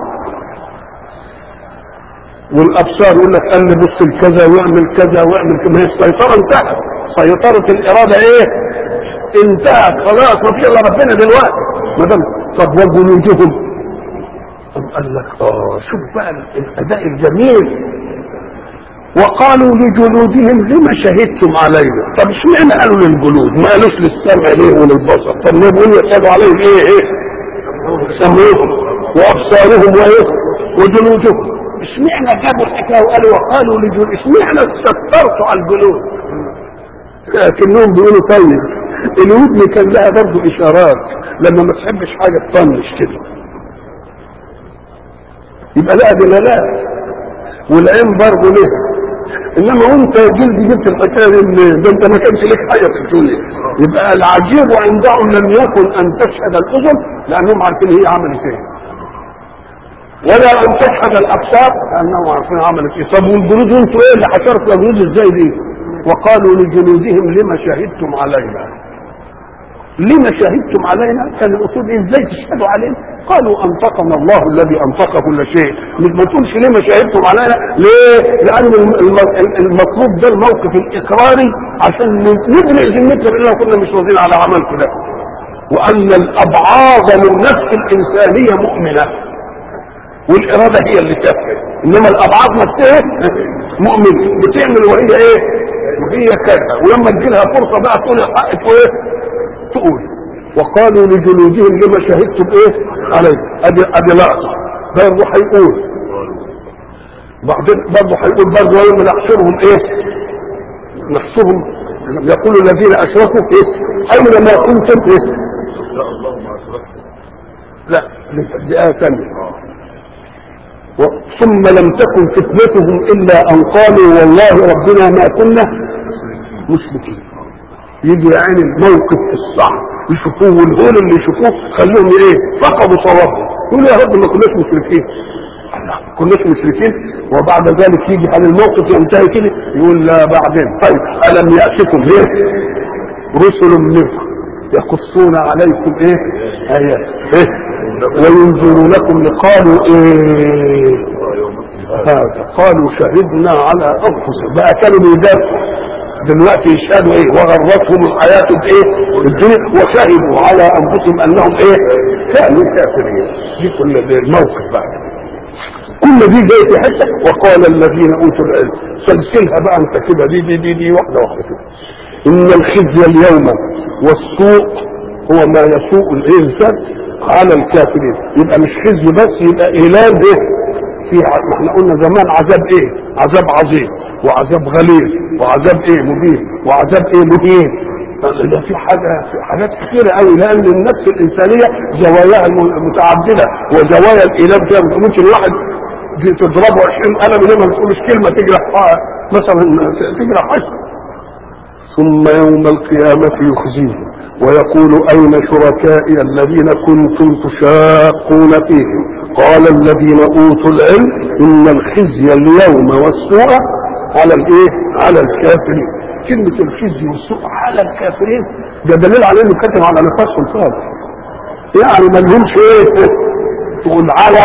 S1: والابصار يقول لك قال لي بص لكذا واعمل كذا واعمل كذا هي السيطره انتهت سيطره الاراده ايه؟ انتهت خلاص ما في الا ربنا دلوقتي ما دام طب وجنودهم قال لك اه شوف بقى الاداء الجميل وقالوا لجلودهم لما شهدتم علينا طب اشمعنى قالوا للجلود ما قالوش للسمع ليه وللبصر طب ما بيقولوا يشهدوا عليهم ايه ايه سمعهم وابصارهم وايه وجلودهم اشمعنى جابوا الحكايه وقالوا وقالوا لجلود اشمعنى سترتوا على الجلود لكنهم بيقولوا طيب الودن كان لها برضه اشارات لما ما تحبش حاجه تطنش كده يبقى لها دلالات والعين برضه لها انما وانت جلد جبت الحكايه دي منين؟ ده انت ما كانش لك حاجه في الدنيا يبقى العجيب عندهم لم يكن ان تشهد الاذن لانهم عارفين هي عملت ايه ولا ان تشهد الابصار لانهم عارفين عملت ايه طب والجلود انتوا ايه اللي حشرت الجلود ازاي دي؟ وقالوا لجلودهم لما شهدتم علينا لما شهدتم علينا كان الاصول إيه؟ ازاي تشهدوا علينا قالوا انطقنا الله الذي انطق كل شيء مش ما تقولش لما شهدتم علينا ليه لان المطلوب ده الموقف الاقراري عشان نبرئ ذمتنا باننا كنا مش راضيين على عملكم ده وان الابعاض من نفس الانسانيه مؤمنه والاراده هي اللي تفعل انما الابعاد نفسها مؤمنه بتعمل وهي ايه وهي كذا ولما تجي لها فرصه بقى تقول الحق ايه تقول وقالوا لجلودهم لما شهدتم ايه عليه ادي ادي لقطه برضه هيقول بعدين برضه هيقول برضه يوم نحشرهم ايه نحشرهم يقول الذين اشركوا ايه اين ما كنتم ايه
S2: لا الله ما أشركت
S1: لا دي آية ثانية و- ثم لم تكن فتنتهم إلا أن قالوا والله ربنا ما كنا مشركين يجي يعني الموقف الصعب يشوفوه والهول اللي يشوفوه خلوهم ايه فقدوا صوابهم يقولوا يا رب ما كناش مشركين الله، ما كناش مشركين وبعد ذلك يجي على الموقف ينتهي كده يقول لا بعدين طيب ألم يأتكم ايه رسل منكم يقصون عليكم ايه ايات ايه وينذرونكم لقالوا ايه هذا قالوا شهدنا على انفسهم بقى كانوا بيدافعوا دلوقتي يشهدوا ايه وغرتهم الحياة بايه الدنيا وشهدوا على انفسهم انهم ايه كانوا كافرين دي كل ده الموقف بقى كل دي جايه في حته وقال الذين اوتوا العلم سلسلها بقى انت كده دي دي دي, دي واحده واحده كده ان الخزي اليوم والسوء هو ما يسوء الانسان على الكافرين يبقى مش خزي بس يبقى اعلان ايه في ع- ما احنا قلنا زمان عذاب ايه عذاب عظيم وعذاب غليظ وعذاب ايه مبين وعذاب ايه مهين ده في حاجه في حاجات كثيره قوي لان النفس الانسانيه زواياها الم- متعدده وزوايا الايلام فيها ممكن واحد تضربه 20 قلم انما ما تقولش كلمه تجرح آه، مثلا تجرح حشر ثم يوم القيامة يخزيهم ويقول أين شركائي الذين كنتم تشاقون فيهم قال الذين أوتوا العلم إن الخزي اليوم والسوء على الإيه؟ على الكافرين كلمة الخزي والسوء على الكافرين ده دليل على إنه كتب على نفسهم خالص يعني ما لهمش إيه تقول على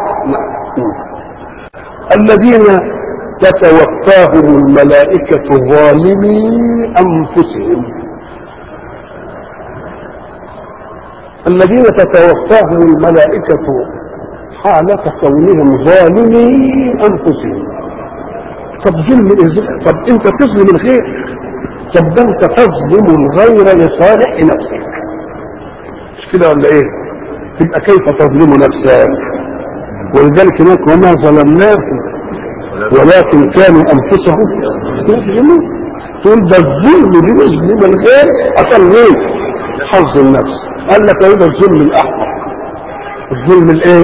S1: الذين تتوفاهم الملائكة ظالمي أنفسهم الذين تتوفاهم الملائكة حالة كونهم ظالمي أنفسهم طب ظلم إز- طب أنت تظلم الغير طب ده أنت تظلم الغير لصالح نفسك مش كده ولا إيه؟ تبقى كيف تظلم نفسك؟ ولذلك هناك وما ظلمناهم ولكن كانوا انفسهم يظلمون تقول ده الظلم بيظلم الغير عشان ايه؟ حظ النفس قال لك هو ده الظلم الاحمق الظلم الايه؟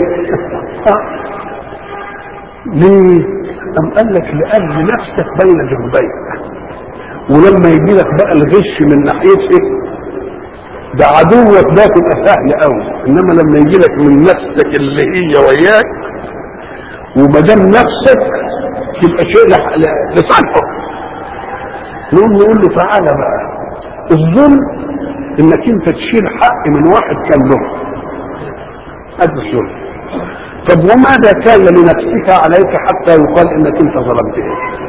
S1: ليه؟ أم قال لك لأن نفسك بين جنبيك ولما يجي لك بقى الغش من ناحيتك ده عدوك ده تبقى سهل قوي انما لما يجي لك من نفسك اللي هي وياك وما دام نفسك تبقى شيء لح- ل- لصالحه نقول نقول له تعالى بقى الظلم انك انت تشيل حق من واحد كان له هذا الظلم طب وماذا كان لنفسك عليك حتى يقال انك انت ظلمته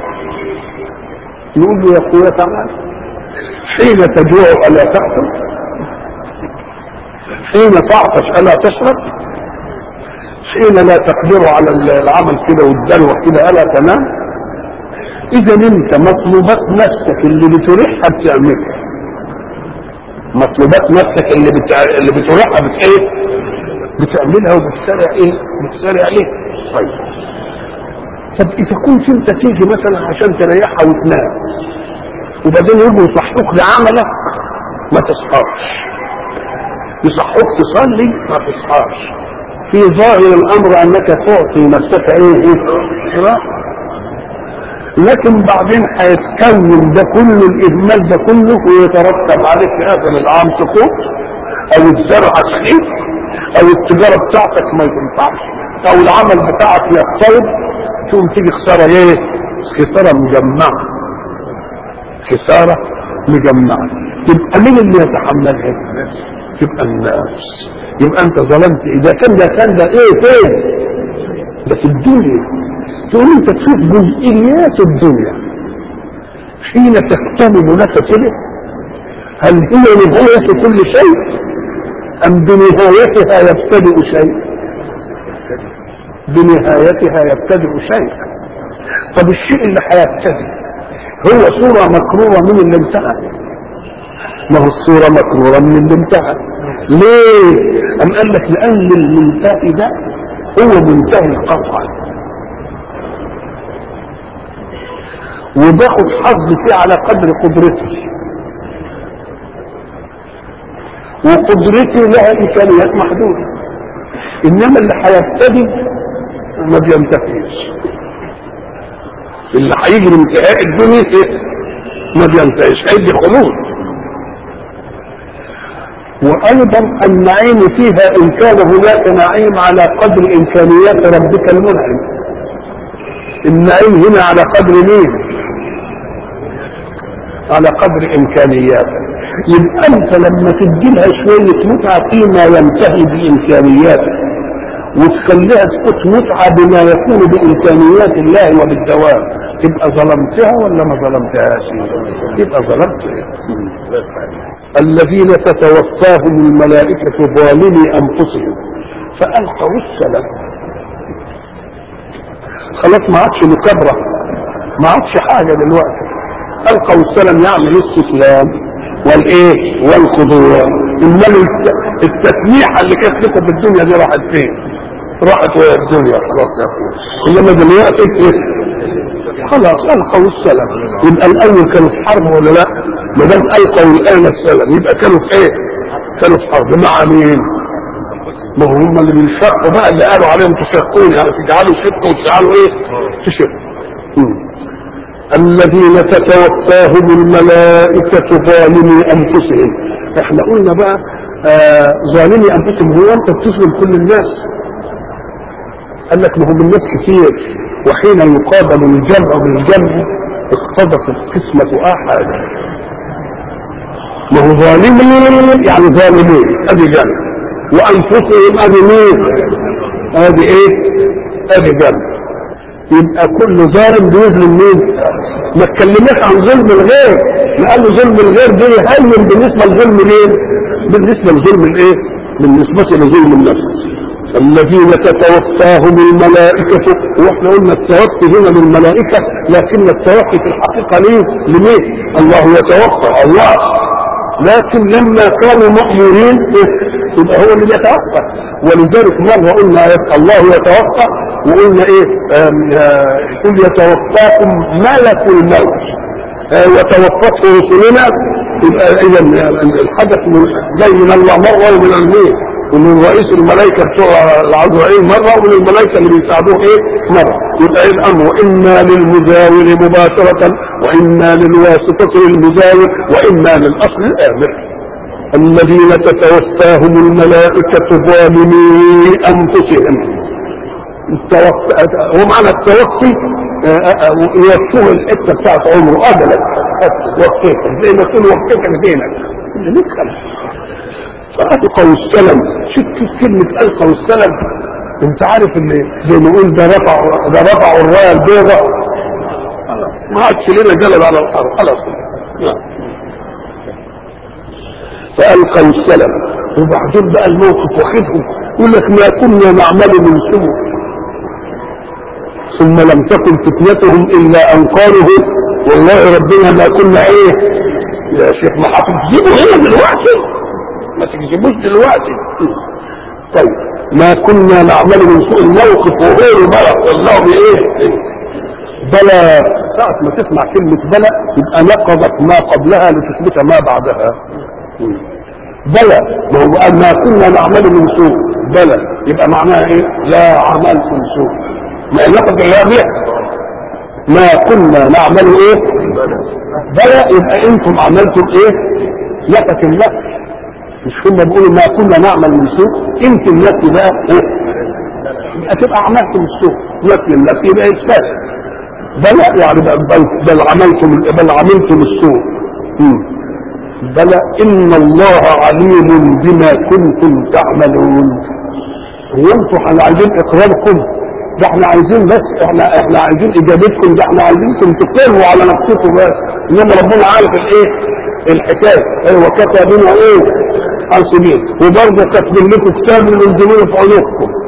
S1: نقول له يا اخويا تعالى حين تجوع الا تاكل حين تعطش الا تشرب حين لا تقدر على العمل كده والدلوة كده الا تنام اذا انت مطلوبات نفسك اللي بتريحها بتعملها مطلوبات نفسك اللي بتع... اللي بتريحها بت ايه بتعملها وبتسارع ايه بتسارع ايه طيب طب اذا كنت انت تيجي مثلا عشان تريحها وتنام وبعدين يجوا يصحوك لعملك ما تصحاش يصحوك تصلي ما تصحاش في ظاهر الامر انك تعطي نفسك ايه ايه راحة. لكن بعدين هيتكون ده كله الاهمال ده كله ويترتب عليه في اخر العام سقوط او الزرع سقيط او التجاره بتاعتك ما تنفعش او العمل بتاعك يضطرب تقوم تيجي خساره ايه؟ خساره مجمعه خساره مجمعه تبقى مين اللي يتحملها؟ تبقى الناس يبقى انت ظلمت اذا كان ده كان ده ايه فين؟ ده في الدنيا تقول انت تشوف جزئيات الدنيا حين تكتمل لك كده هل هي نهاية كل شيء أم بنهايتها يبتدئ شيء بنهايتها يبتدئ شيء طب الشيء اللي هيبتدئ هو صورة مكرورة من اللي انتهى ما هو الصورة مكرورة من اللي انتهى ليه؟ أم قال لك لأن المنتهي ده هو منتهي القطع وباخد حظ فيه على قدر قدرتي وقدرتي لها امكانيات محدوده انما اللي هيبتدي ما بينتهيش اللي هيجي لانتهاء الدنيا إيه؟ ما بينتهيش هيدي خلود وايضا النعيم فيها ان كان هناك نعيم على قدر امكانيات ربك المنعم النعيم هنا على قدر مين على قدر امكانياتك يبقى انت لما تديلها شويه متعه فيما ينتهي بامكانياتك وتخليها تكون متعه بما يكون بامكانيات الله وبالدوام تبقى ظلمتها ولا ما ظلمتهاش؟ يبقى ظلمتها الذين تتوفاهم الملائكه ظالمي انفسهم فالقوا السلام خلاص ما عادش مكبره ما عادش حاجه دلوقتي القوا السلام يعمل استسلام والايه والخضوع امال التسميحه اللي كانت لكم في الدنيا دي راحت فين راحت وهي الدنيا خلاص يا اخويا انما دلوقتي ايه خلاص القوا السلام يبقى الاول كانوا في حرب ولا لا ما دام القوا الان السلام يبقى كانوا في ايه كانوا في حرب مع مين ما هم اللي بيشقوا بقى اللي قالوا عليهم تشقون يعني تجعلوا شق وتجعلوا ايه تشق الذين تتوفاهم الملائكة ظالمي أنفسهم احنا قلنا بقى آه ظالمي أنفسهم هو أنت بتظلم كل الناس قال لك ما هم الناس كتير وحين يقابل الجمع بالجمع اقتضت القسمة أحد ما هو ظالمين يعني ظالمين ادي جمع وانفسهم ادي مين ادي ايه ادي جمع يبقى كل ظالم بيظلم مين ما اتكلمناش عن ظلم الغير لان ظلم الغير ده يهين بالنسبه لظلم مين بالنسبه لظلم الايه بالنسبه لظلم النفس الذين تتوفاهم الملائكة واحنا قلنا التوفي هنا للملائكة لكن التوفي في الحقيقة ليه؟ لمين؟ الله يتوفى الله لكن لما كانوا مأمورين يبقى هو اللي يتوفى ولذلك مرة قلنا الله يتوفى وقلنا ايه يقول يتوفاكم ملك الموت وتوفته رسلنا يبقى اذا الحدث جاي من الله مرة ومن المين ومن رئيس الملائكة بتوع العزرائيل مرة ومن الملائكة اللي بيساعدوه ايه مرة يبقى ايه الامر انا للمزاول مباشرة وانا للواسطة للمزاول وانا للاصل الامر الذين تتوفاهم الملائكة ظالمي انفسهم التوفي هو معنى التوفي يوفوه الحته بتاعت عمره اجلك وقتك زي ما تقول وقتك دينك اللي نفهم فألقوا السلم شفت كلمة ألقوا السلم انت عارف اللي زي ما نقول ده رفعوا ده رفعوا الرايه البيضاء خلاص ما عادش لنا جلد على الارض خلاص فألقوا السلم وبعدين بقى الموقف واخدهم يقول لك ما كنا نعمل من سوء ثم لم تكن فتنتهم الا ان قالوا والله ربنا ما كنا ايه يا شيخ ما هتكذبوا هنا دلوقتي ما تكذبوش دلوقتي طيب ما كنا نعمل من سوء الموقف وغيره بقى والله بايه بلى ساعة ما تسمع كلمة بلى يبقى نقضت ما قبلها لتثبت ما بعدها بلى ما هو قال ما كنا نعمل من سوء بلى يبقى معناها ايه لا عملتم سوء ما نقض الرابع ما كنا نعمل ايه بلى يبقى انتم عملتم ايه نفت النفس مش هم بيقولوا ما كنا نعمل من سوء انت النفي بقى ايه يبقى تبقى عملتم السوء نفي النفي يبقى اثبات بلى يعني بل, بل عملتم بل عملتم السوء مم. بلى ان الله عليم بما كنتم تعملون هو انتم احنا عايزين اقراركم ده احنا عايزين بس احنا احنا عايزين اجابتكم ده احنا عايزينكم تقروا على نفسكم بس انما ربنا عارف الايه الحكايه ايوه كتب بنا ايه حاسبين وبرضه كاتبين لكم كتاب ينزلون في عنقكم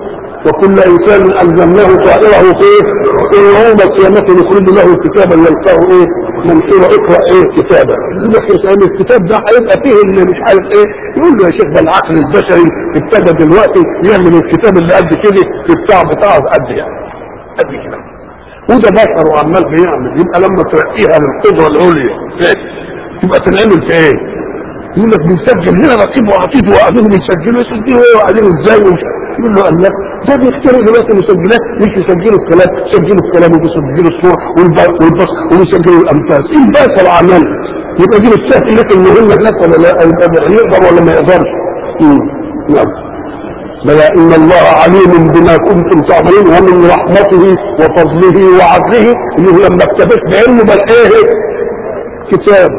S1: وكل انسان الزمناه طائره في في يوم القيامه نخرج له كتابا يلقاه ايه منشور اقرا ايه كتابا يقول لك يسال الكتاب ده هيبقى فيه اللي مش عارف ايه يقول له يا شيخ ده العقل البشري ابتدى دلوقتي يعمل الكتاب اللي قد كده في بتاع بتاعه قد يعني قد كده وده بشر وعمال بيعمل يبقى لما ترقيها للقدره العليا تبقى تنعمل في ايه؟ يقول لك بنسجل هنا رقيب وعطيد وقاعدين بيسجلوا يسجلوا ايه وقاعدين ازاي ومش يقول له الله ده بيختاروا دلوقتي مسجلات مش يسجلوا الكلام يسجلوا الكلام وبيسجلوا الصور والبص والبص ويسجلوا الانفاس ايه الباقي العمل يبقى دي بتسهل لك المهمه هناك ولا لا يقدر ولا ما يقدرش نعم بلى ان الله عليم بما كنتم تعملون ومن رحمته وفضله وعدله انه لما اكتبت بعلمه بل ايه كتاب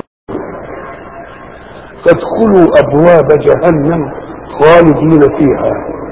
S1: فادخلوا ابواب جهنم خالدين فيها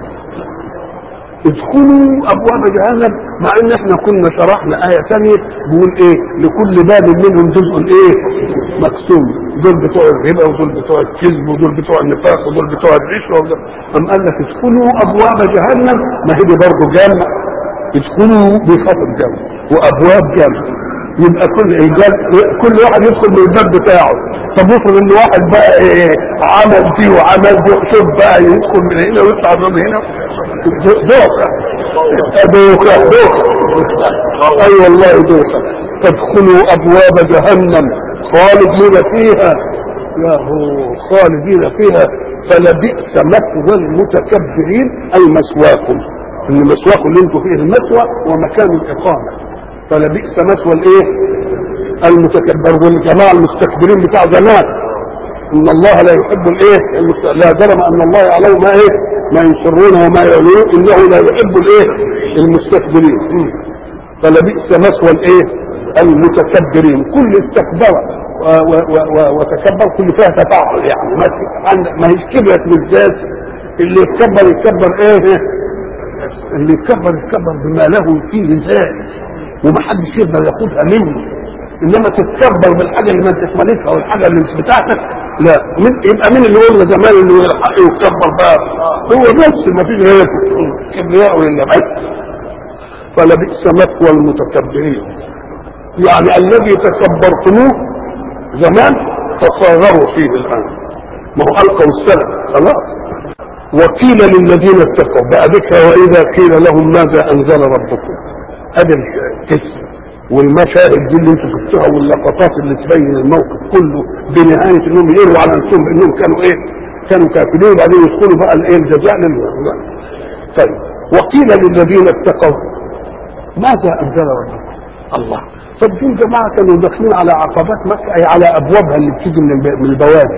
S1: ادخلوا ابواب جهنم مع ان احنا كنا شرحنا ايه ثانيه بيقول ايه لكل باب منهم جزء ايه مقسوم دول بتوع الربا ودول بتوع الكذب ودول بتوع النفاق ودول بتوع الرشوه ودول ام قال لك ادخلوا ابواب جهنم ما هي دي برضه جنه ادخلوا بخاطر جنه وابواب جنه يبقى كل رجال كل واحد يدخل من الباب بتاعه طب افرض ان واحد بقى إيه عمل دي وعمل دي شوف بقى يدخل من هنا ويطلع من هنا دوكا دوكا دوكا اي والله دوكا تدخلوا ابواب جهنم خالدين فيها يا هو خالدين فيها فلبئس مثوى المتكبرين اي مسواكم ان مسواكم اللي انتم فيه المسوى ومكان الاقامه فلبئس مثوى الايه المتكبر والجماعه المستكبرين بتاع زمان ان الله لا يحب الايه المست... لا جرم ان الله يعلم ما ايه ما يسرون وما يعلنون انه لا يحب الايه المستكبرين م. فلبئس مثوى الايه المتكبرين كل استكبر و... و... و... وتكبر كل فيها تفاعل يعني ما ما هيش كبرت بالذات اللي يتكبر يتكبر ايه اللي يتكبر يتكبر بما له فيه ذات ومحدش يقدر ياخدها منه انما تتكبر بالحاجه اللي ما انتش مالكها والحاجه اللي مش بتاعتك لا من يبقى مين اللي قلنا زمان اللي يلحق يتكبر بقى هو بس ما فيش غيره كبرياء ولا بس فلبئس مثوى المتكبرين يعني الذي تكبرتموه زمان تصاغروا فيه الان ما هو القوا السلف خلاص وقيل للذين اتقوا بقى ذكر واذا قيل لهم ماذا انزل ربكم ادي القسم والمشاهد دي اللي انتوا شفتوها واللقطات اللي تبين الموقف كله بنهايه انهم يروا على نفسهم بانهم كانوا ايه؟ كانوا كافرين وبعدين يدخلوا بقى الايه الجزاء لل طيب وقيل للذين اتقوا ماذا انزل ربكم؟ الله طب دول جماعه كانوا داخلين على عقبات مكه اي على ابوابها اللي بتيجي من البوادي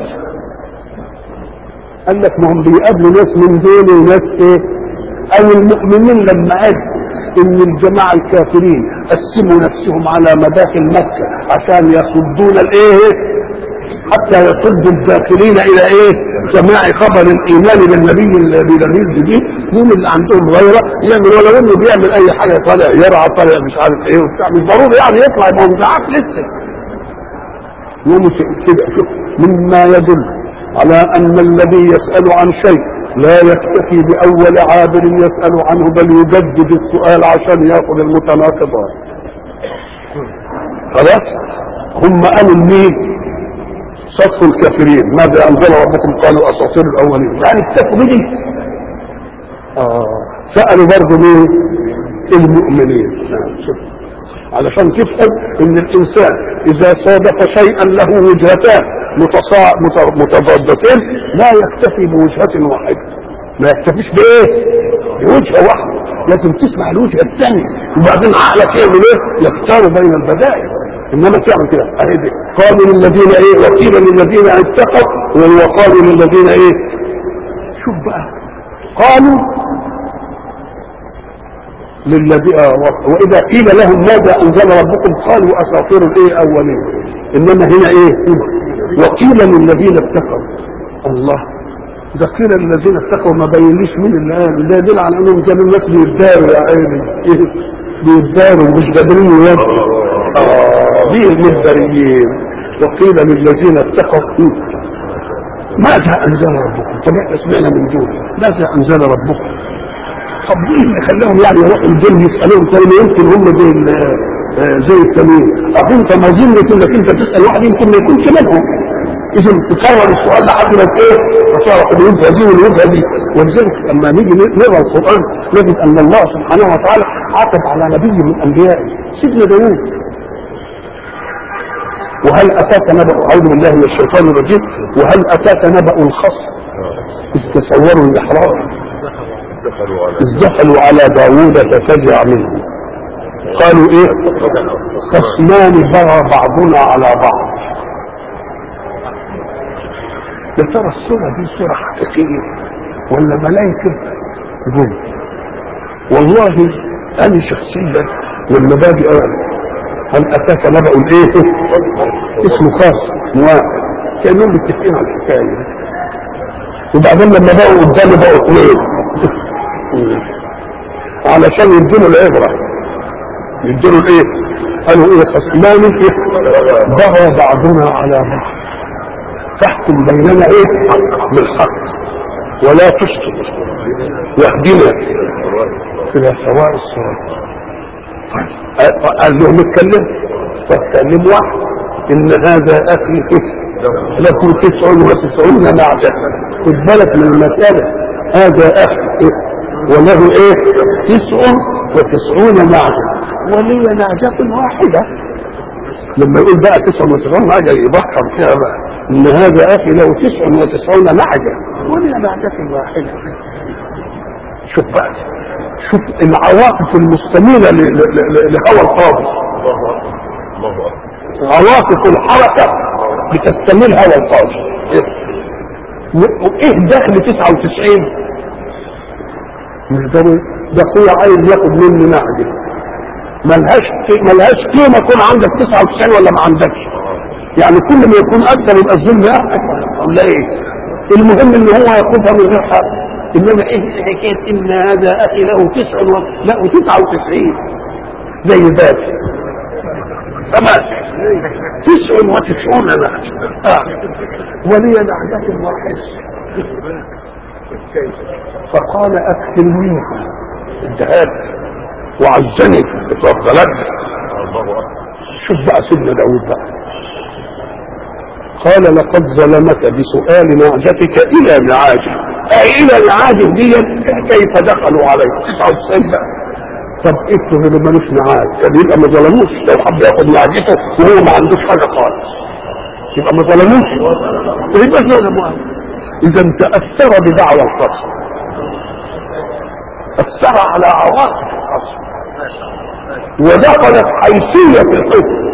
S1: قال لك ما هم بيقابلوا ناس من دول وناس ايه؟ او المؤمنين لما قالوا ان الجماعة الكافرين قسموا نفسهم على مداخل مكة عشان يصدون الايه حتى يصدوا الداخلين الى ايه سماع خبر الايمان بالنبي الذي لم ينزل به هم اللي عندهم غيره يعمل ولو انه بيعمل اي حاجه طالع يرعى طالع مش عارف ايه وبتاع مش ضروري يعني يطلع ما هو مزعق لسه يوم كده شوف مما يدل على ان الذي يسال عن شيء لا يكتفي بأول عابر يسأل عنه بل يجدد السؤال عشان ياخذ المتناقضات خلاص هم قالوا مين صف الكافرين ماذا انزل ربكم قالوا اساطير الاولين يعني اكتفوا بدي آه. سالوا برضه مين المؤمنين شوف علشان تفهم ان الانسان اذا صادف شيئا له وجهتان متصا... متضادتين لا يكتفي بوجهة واحدة ما يكتفيش بايه بوجهة واحدة لازم تسمع الوجهة الثانية وبعدين عقلك يعمل ايه يختار بين البدائل انما تعمل كده اهي دي قالوا للذين ايه وقيل للذين اتقوا وقالوا للذين ايه شوف بقى قالوا للذي آه واذا قيل لهم ماذا انزل ربكم قالوا اساطير الايه اولين انما هنا ايه وقيل للذين اتقوا الله ده قيل للذين اتقوا ما بينليش مين اللي قال ده يدل على انهم كانوا الناس بيتداروا يا عيني بيتداروا مش قادرين يواجهوا اه دي المدبريين وقيل للذين اتقوا ماذا انزل ربكم طب احنا سمعنا من دول ماذا انزل ربكم طب ايه اللي خلاهم يعني يروحوا الجن يسالوهم تاني يمكن هم زي ال- آه، زي التانيين اهو انت مظنة انك انت تسال واحد يمكن ما يكونش منهم اذا تكرر السؤال لحد ما ايه تصارح الوجهه دي والوجهه دي ولذلك لما نيجي نقرا القران نجد ان الله سبحانه وتعالى عطف على نبي من انبيائه سيدنا داوود وهل اتاك نبأ اعوذ بالله من الشيطان الرجيم وهل اتاك نبأ الخصم اذ تصوروا الاحرار
S2: دخلوا على
S1: إذ دخلوا على داوود ففزع منه قالوا ايه خصمان بغى بعضنا على بعض يا ترى الصورة دي صورة حقيقية ولا ملائكة جن والله أنا شخصيا لما باجي أقرأ هل أتاك نبأ الإيه؟ اسمه خاص واحد كأنهم متفقين على الحكاية وبعدين لما بقوا قدامي بقوا اثنين علشان يديله العبرة يديله الايه قالوا ايه خصمان إيه؟ بغى بعضنا على بعض فاحكم بيننا ايه بالحق ولا تشطط واهدنا الى سواء الصراط طيب قال- قال لهم اتكلم فاتكلم واحد ان هذا اخي له تسع وتسعون نعجة خد بالك من المسألة هذا اخي إيه؟ وله ايه تسع وتسعون نعجة ولي نعجة واحدة لما يقول بقى تسع وتسعون نعجة يبحر فيها بقى ان هذا اخي له تسع وتسعون نعجة ولي نعجة واحدة شوف بقى شوف العواطف المستميلة ل- ل- ل- لهوى القاضي
S2: الله اكبر الله اكبر
S1: عواطف الحركة بتستميل هوى القاضي و- وايه دخل 99 مش ضروري ده اخويا عايز ياخد مني نعجة ملهاش ملهاش قيمة يكون عندك 99 ولا ما عندكش يعني كل ما يكون اكثر يبقى الظلم احسن ولا ايه المهم ان هو ياخدها من غير حق انما ايه حكايه ان هذا اخي له تسع و... له 99 زي ذاك تمام تسع وتسعون انا آه. ولي نعجة واحد فقال اكفلنيها الدهاب وعزني اتفضلت
S2: الله اكبر
S1: شوف بقى سيدنا داود بقى قال لقد ظلمك بسؤال نعجتك الى نعاجه اي الى نعاجه دي كيف دخلوا عليك 99 بقى طب افرض اللي ملوش نعاج كان يبقى ما ظلموش لو حب ياخد نعجته وهو ما عندوش حاجه خالص يبقى ما ظلموش يبقى ظلموا اذا تاثر بدعوى الخصم اثر على عواطف الخصم ودخلت حيثيه في الحكم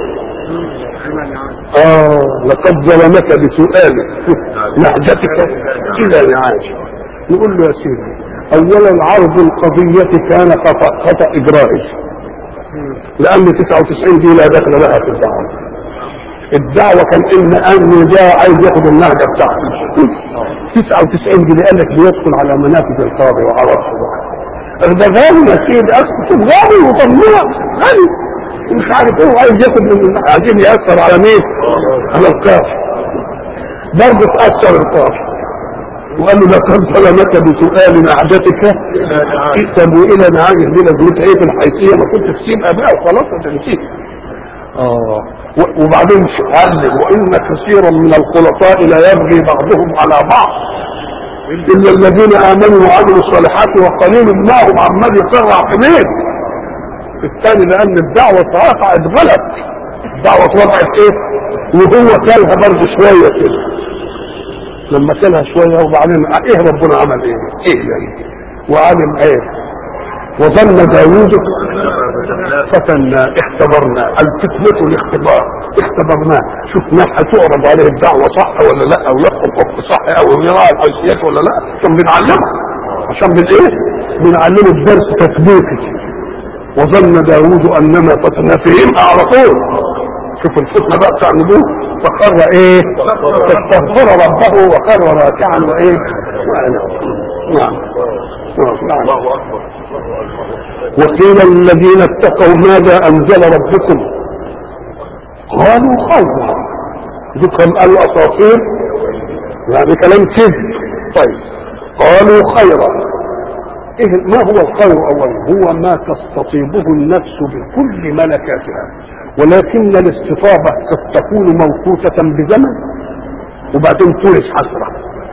S1: آه لقد ظلمك بسؤال نهجتك إلى نعاج نقول له يا سيدي أولا عرض القضية كان خطأ خطأ إجرائي لأن 99 دي لا دخل لها في الدعوة الدعوة كان إن أمن جاء عايز ياخد النهجة بتاعته 99 دي قال لك بيدخل على منافذ القاضي وعرفه ده غالي يا سيدي اسكت غالي وطمنع غالي مش عارف ايه وعايز ياخد من عايزين ياثر على مين؟ على الكاف برضه تاثر الكاف وقال له لقد ظلمك بسؤال نعجتك ائتم الى نعاجه دي لازمتها ايه في الحيثيه ما كنت تسيبها بقى وخلاص انت نسيت اه و- وبعدين علم وان كثيرا من الخلطاء لا يبغي بعضهم على بعض الا الذين امنوا وعملوا الصالحات وقليل ما هم عمال يسرع في مين الثاني لان الدعوه صراحه اتغلت الدعوه اتوضعت ايه وهو كلها برضه شويه كده لما كلها شويه وبعدين ايه ربنا عمل ايه ايه يعني وعلم ايه وظن داوود فتنا اختبرنا الفتنة الاختبار اختبرناه شفنا هتعرض عليه الدعوة صح ولا لا او يحكم حكم صح او يراعي الحيثيات ولا لا عشان بنعلمه عشان بن ايه بنعلمه الدرس تثبيتي وظن داوود انما فتنا فيهم على طول شوف الفتنة بقى بتاع النبوة فخر ايه فاستغفر ربه وخر راكعا وايه وأنا- نعم نعم نعم
S2: الله اكبر
S1: وقيل للذين اتقوا ماذا انزل ربكم قالوا خيرا ذكرهم قالوا اساطير يعني كلام كذب طيب قالوا خيرا إيه ما هو الخير اولا هو ما تستطيبه النفس بكل ملكاتها ولكن الاستطابه قد تكون موقوته بزمن وبعدين تورث حسره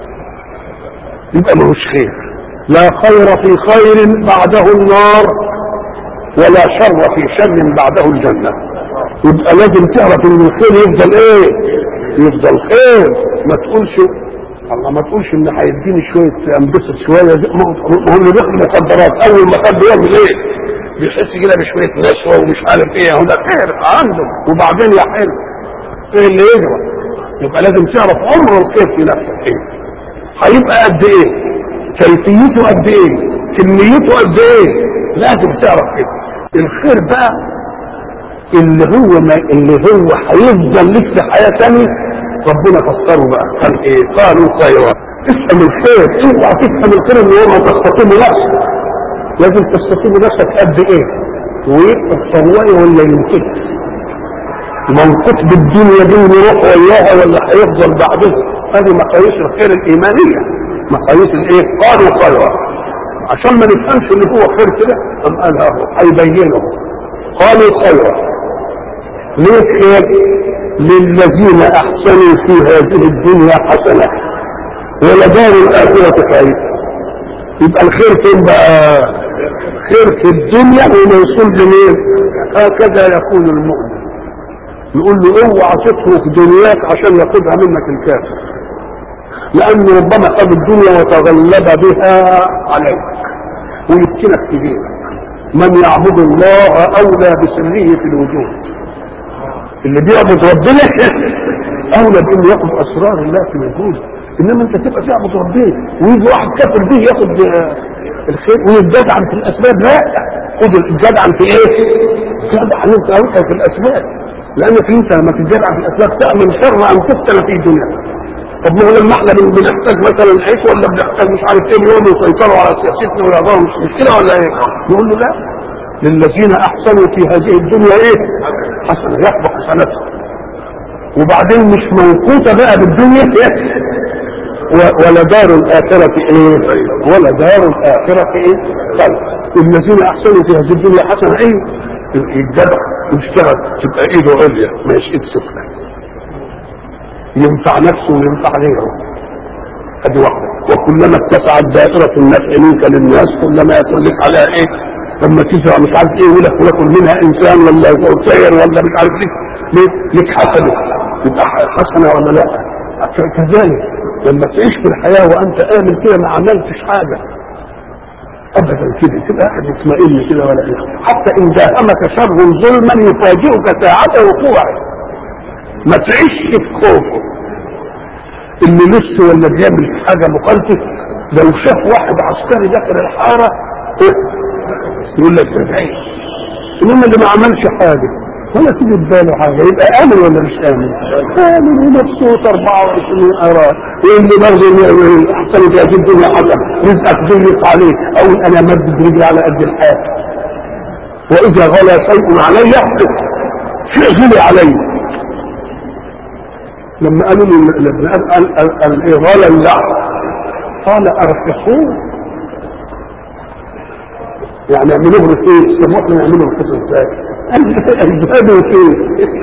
S1: يبقى ملوش خير لا خير في خير بعده النار ولا شر في شر بعده الجنه يبقى لازم تعرف ان الخير يفضل ايه يفضل خير ما تقولش الله ما تقولش ان هيديني شويه انبسط شويه ما هو ما هو اللي بياخد مخدرات اول ما خد بيعمل ايه؟ بيحس كده بشويه نشوه ومش عارف ايه هو ده خير عنده وبعدين يا حلو ايه اللي يجرى؟ يبقى لازم تعرف عمر الخير في نفسك ايه؟ هيبقى قد ايه؟ كيفيته قد ايه؟ كميته قد ايه؟ لازم تعرف كده الخير بقى اللي هو ما اللي هو هيفضل لك في حياه ثانيه ربنا فسره بقى قال ايه قالوا خيرا افهم الخير اوعى تفهم الخير ان هو ما تستقيم نفسك لازم تستقيم نفسك قد ايه ويبقى الطواعي ولا يمكن موقوف بالدنيا دي ونروح وياها ولا هيفضل بعدها هذه مقاييس الخير الايمانيه مقاييس الايه قالوا خيرا عشان ما نفهمش ان هو خير كده قام قالها اهو هيبينه قالوا خيرا ليه خير للذين احسنوا في هذه الدنيا حسنه ولدار الاخره خير يبقى الخير فين بقى خير في الدنيا وموصول لمين هكذا يكون المؤمن يقول له اوعى تترك دنياك عشان ياخدها منك الكافر لانه ربما خد الدنيا وتغلب بها عليك ويفتنك في دينك من يعبد الله اولى بسره في الوجود اللي بيعبد ربنا اولى بانه ياخد اسرار الله في وجوده انما انت تبقى تعبد ربنا ويجي واحد كافر به ياخد الخير ويتجدعن في الاسباب لا خد الجدعن في ايه؟ جدعن انت انت في الاسباب لانك انت لما تتجدعن في الاسباب تعمل شر ان تفتن في دنياك طب ما هو لما احنا بنحتاج مثلا عيش ولا بنحتاج مش عارف ايه بيقوموا يسيطروا على سياستنا ويعضلوا مش مش كده ولا ايه؟ نقول له لا للذين احسنوا في هذه الدنيا ايه؟ حسنه يحبط حسناتهم وبعدين مش موقوته بقى بالدنيا ولا دار الآخرة إيه؟ ولا دار الآخرة إيه؟ طيب الذين أحسنوا في هذه الدنيا حسنة إيه؟ يتجدع ويشتغل تبقى إيده عليا مش إيد سفلى ينفع نفسه وينفع غيره ادي واحده وكلما اتسعت دائره النفع منك للناس كلما يكون لك عليها ايه لما تزرع مش عارف ايه ولك وياكل منها انسان ولا سير ولا مش عارف لك لك حسنه يبقى حسنه ولا لا كذلك لما تعيش في الحياه وانت امن كده ما عملتش حاجه ابدا كده تبقى قاعد يطمئن كده ولا ايه حتى ان داهمك شر ظلما يفاجئك ساعه وقوعه ما تعيش في خوفه اللي لسه ولا بيعمل حاجه مخالفه لو شاف واحد عسكري داخل الحاره يقول لك ما تعيش انما اللي ما عملش حاجه ولا تيجي في باله حاجه يبقى امن ولا مش امن؟ امن ومبسوط 24 قرار واللي برضه احسن في هذه الدنيا حسن رزقك ضيق عليه او انا مد رجلي على قد الحال واذا غلا شيء علي شيء غلي علي لما قالوا لابن الاغاله اللحم قال ارفقوه يعني اعملوه رفيق طب واحنا نعمله رفيق ازاي؟ اجهدوا فيه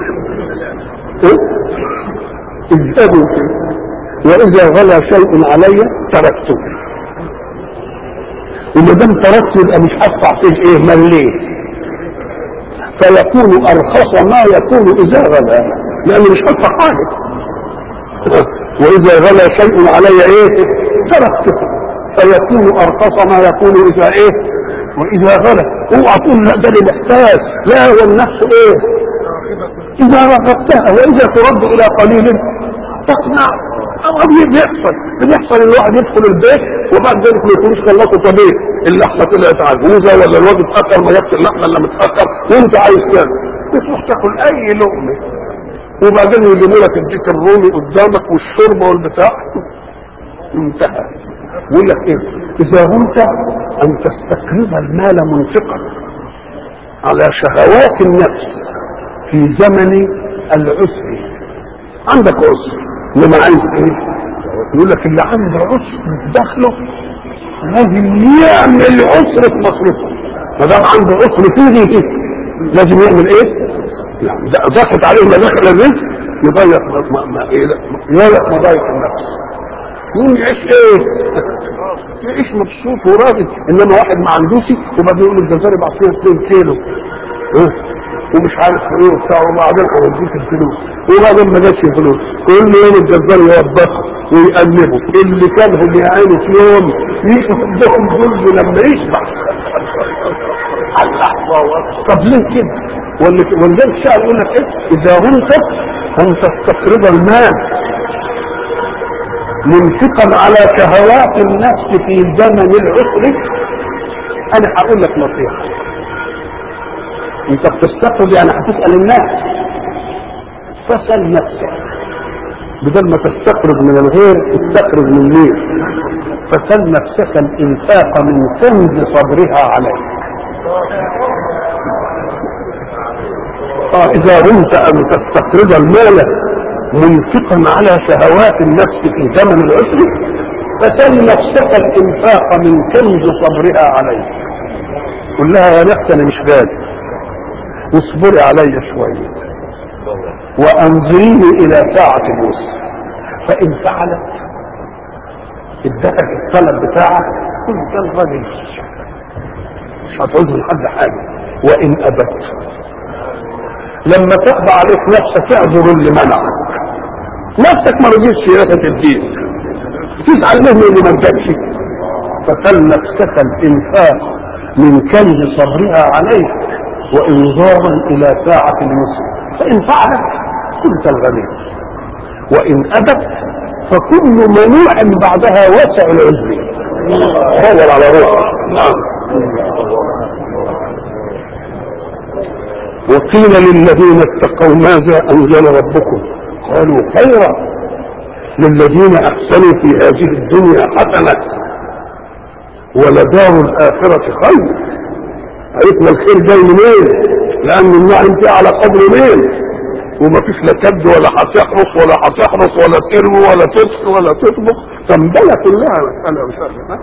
S1: اجهدوا فيه واذا غلا شيء علي تركته وما دام تركته يبقى مش هدفع فيه ايه مليه فيكون ارخص ما يكون اذا غلا لانه مش هدفع حاجه واذا غلا شيء علي ايه تركته فيكون ارخص ما يكون اذا ايه واذا غلا اوعى تقول لا ده محتاج لا هو النفس ايه اذا رغبتها واذا ترد الى قليل تقنع او بيحصل بيحصل الواحد يدخل البيت وبعد ذلك ما يكونش خلصوا طبيعي اللحمه طلعت عجوزه ولا الواد اتاخر ما جابش اللحمه الا متاخر وانت عايز كده تروح تاكل اي لقمه وبعدين يجيبوا لك الديك الرومي قدامك والشوربه والبتاع انتهى يقول لك ايه اذا همت ان تستقرض المال منفقا على شهوات النفس في زمن العسر عندك عسر انما عايز ايه يقول لك اللي عنده عسر دخله لازم يعمل عسر في مصرفه ما دام عنده عسر فيه لازم يعمل ايه؟ يعني ده ضغط عليه مداخل الرزق يضيق ما ما يضيق مضايق النفس يقوم يعيش ايه؟ يعيش مبسوط وراضي انما واحد ما عندوش وبعدين يقول الجزار يبعت فيها 2 كيلو اه؟ ومش عارف ايه وبتاع وبعدين هوديك الفلوس وبعدين ما جاتش فلوس كل يوم الجزار يوبخه ويقلبه اللي كانهم يعانوا في يوم يقفهم جلد لما يشبع طب ليه كده؟ ولذلك الشاعر يقول لك ايه؟ اذا غنت ان تستقرض المال منفقا على شهوات النفس في زمن العسر انا هقول لك نصيحه انت بتستقرض يعني هتسال الناس فاسال نفسك بدل ما تستقرض من الغير استقرض من مين فسل نفسك الانفاق من كنز صبرها عليك آه اذا رمت ان تستقرض المال منفقا على شهوات النفس في زمن العسر فسل نفسك الانفاق من كنز صبرها عليك قل لها يا نفس انا مش قادر واصبري علي شويه وانظريني الى ساعه اليسر فان فعلت ادتك الطلب بتاعك كل ده الراجل مش هتعوز من حد حاجه وان ابت لما تقضى عليك نفسك اعذر اللي منعك نفسك ما رضيتش سياسه الدين تزعل منه اللي ما ادكش فسل نفسك الانفاق من كنز صبرها عليك وانظارا الى ساعه اليسر فان فعلت كنت الغني وان ابت فكل منوع بعدها وسع العذر هذا على روحه نعم وقيل للذين اتقوا ماذا انزل ربكم قالوا خيرا للذين احسنوا في هذه الدنيا حسنه ولدار الاخره خير عرفنا الخير جاي منين لان النعم فيه على قدر مين وما فيش لا كبد ولا هتحرص ولا هتحرص ولا تروي ولا تسقي ولا تطبخ تنبله كلها مساله مساله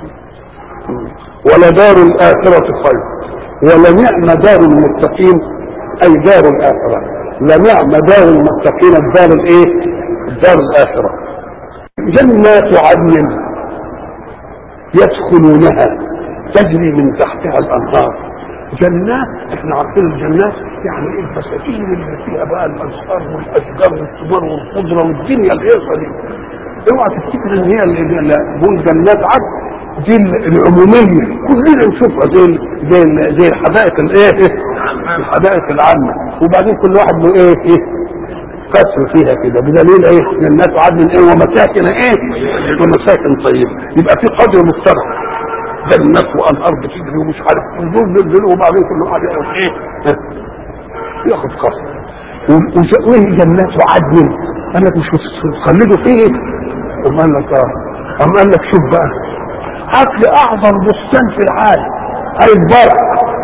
S1: ولدار الاخره خير ولنعم دار المتقين اي دار الاخره لنعم دار المتقين الدار الايه الدار الاخره جنات عدن يدخلونها تجري من تحتها الانهار جنات احنا عارفين الجنات يعني ايه الفساتين اللي فيها بقى الازهار والاشجار والثمار والخضره والدنيا الهيصه دي اوعى تفتكر ان هي اللي بقول جنات عدن دي العموميه كلنا نشوفها زي زي زي الحدائق الايه الحدائق العامه وبعدين كل واحد له ايه ايه قصر فيها كده بدليل ايه جنات عدن ايه ومساكن ايه ومساكن طيبه يبقى في قدر مشترك جنات وانهار بتجري ومش عارف نزول ننزل وبعدين كل واحد ياخد ايه ياخد قصر وايه جنات عدن قال لك مش تخلدوا فيه قام قال لك اه قام قال لك شوف بقى هات لي اعظم بستان في العالم هيتبارك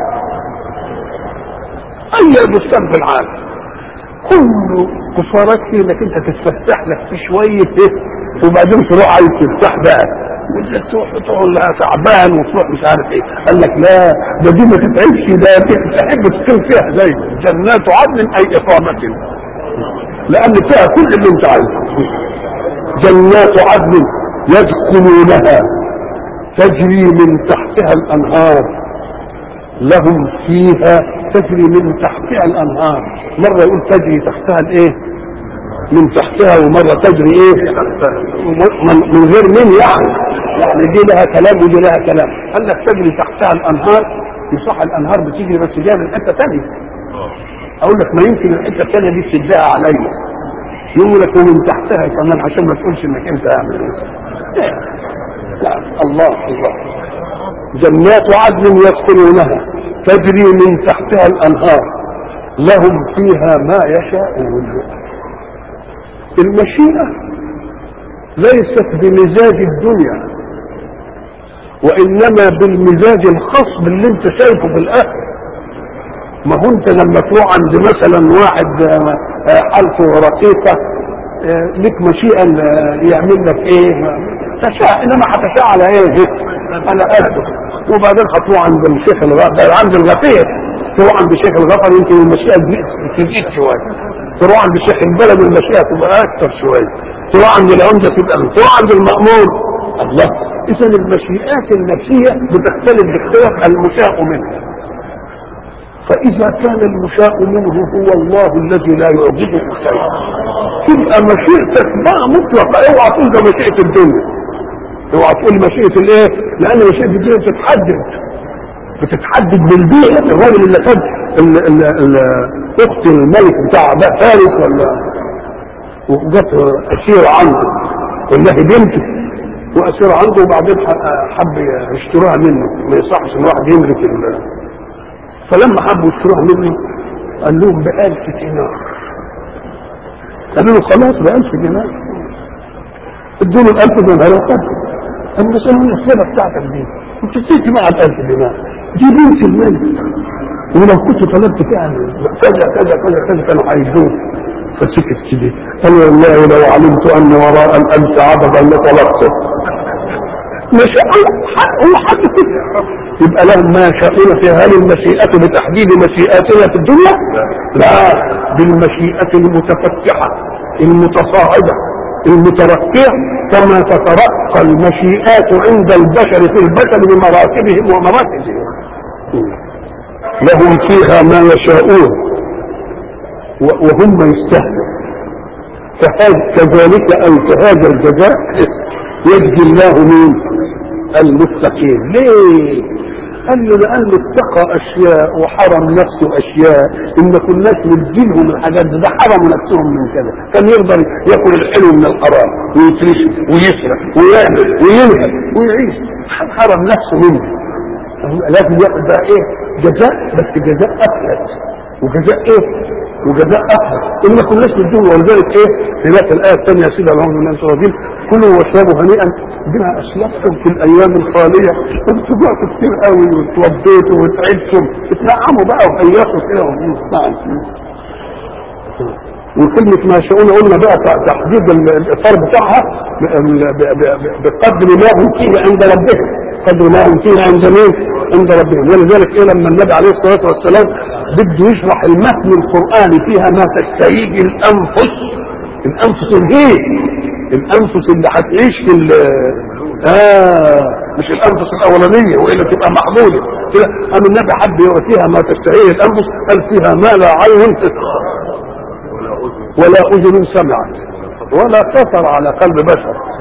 S1: اي بستان في العالم كله قصارك فيه انك انت تتفتح لك في شويه ايه وبعدين تروح عايز تفتح بقى تروح تقول لها تعبان وتروح مش عارف ايه قال لك لا ده دي ما تتعبش ده دي تحب تقيم فيها زي جنات عدن اي اقامه لان فيها كل اللي انت عايزه جنات عدن يدخلونها تجري من تحتها الانهار لهم فيها تجري من تحتها الانهار مره يقول تجري تحتها الايه من تحتها ومره تجري ايه من غير من يعني يعني دي لها كلام ودي لها كلام قال لك تجري تحتها الانهار يصح الانهار بتجري بس جايه من حته ثانيه اقول لك ما يمكن الحته الثانيه دي تدعي عليا يقول لك ومن تحتها كمان عشان ما تقولش انك انت اعمل لا الله الله جنات عدن يدخلونها تجري من تحتها الانهار لهم فيها ما يشاءون المشيئه ليست بمزاج الدنيا وانما بالمزاج الخاص باللي انت شايفه في الاخر ما هو انت لما تروح عند مثلا واحد حالته رقيقه لك مشيئه يعمل لك ايه تشاء انما هتشاء على ايه انا قده وبعدين حطوه عند الشيخ الغفر عند الغفير تروح عند الشيخ الغفر يمكن المشيئه تزيد شويه تروح عند الشيخ البلد المشيئه تبقى اكثر شويه تروح عند العمده تبقى تروح عند المامور الله اذا المشيئات النفسيه بتختلف باختلاف المشاء منها فإذا كان المشاء منه هو الله الذي لا يعجزه شيء تبقى مشيئتك بقى مطلقة اوعى تقول ده مشيئة الدنيا اوعى تقول مشيئة الايه؟ لأن مشيئة الدنيا بتتحدد بتتحدد بالبيئة الراجل اللي خد ال- ال- ال- أخت الملك بتاع بقى فارس ولا وجت أسير عنده والله بنته وأسير عنده وبعدين ح- حب يشتروها منه ما يصحش إن واحد يملك ال- فلما حبوا يشتروها منه قال لهم بألف دينار قالوا له خلاص بألف دينار ادوا له الألف دينار وخدوا قال له سنة الخيبة بتاعتك دي انت نسيت مع الألف دينار دي بنت الملك ولو كنت طلبت فيها كذا كذا كذا كذا كانوا هيدوه فسكت كده قال والله لو علمت ان وراء الالف عبدا لطلبته مش هو حد كده يبقى لهم ما يشاءون في هل المشيئة بتحديد مشيئاتنا في الدنيا لا بالمشيئة المتفتحة المتصاعدة المترقية كما تترقى المشيئات عند البشر في البشر بمراتبهم ومراكزهم لهم فيها ما يشاءون و- وهم يستهزئون فهذا كذلك أو كهذا الجزاء يجزي الله من المتقين ليه قال له لأن اتقى أشياء وحرم نفسه أشياء إن كناش نديلهم الحاجات دي ده حرموا نفسهم من كذا كان يقدر ياكل الحلو من الحرام ويترش ويسرق ويعمل وينهب ويعيش حرم نفسه منه لازم ياخد بقى ايه جزاء بس جزاء افلت وجزاء ايه وجزاء افلت ان ما كناش نديهم ولذلك ايه هناك الايه الثانيه يا سيدي اللهم الناس الرجيم كلوا واشربوا هنيئا بما اسلفتم في الايام الخاليه انتوا بعتوا كتير قوي وتوضيتوا وتعبتم اتنعموا بقى وهيصوا كده نعم وكلمة ما يشاءون قلنا بقى تحديد ال- الإطار بتاعها ب- ب- ب- ب- بقدر ما هم فيه عند ربهم قدر ما هم فيه عند مين؟ عند ربهم ولذلك إيه لما النبي عليه الصلاة والسلام بده يشرح المتن القرآني فيها ما تستهيج الأنفس الأنفس الهي الأنفس اللي هتعيش في ال آه مش الأنفس الأولانية وإلا تبقى محمودة كده أم النبي حب يؤتيها ما تستهيه الأنفس قال فيها ما لا عين تسخر ولا اذن سمعت ولا خطر على قلب بشر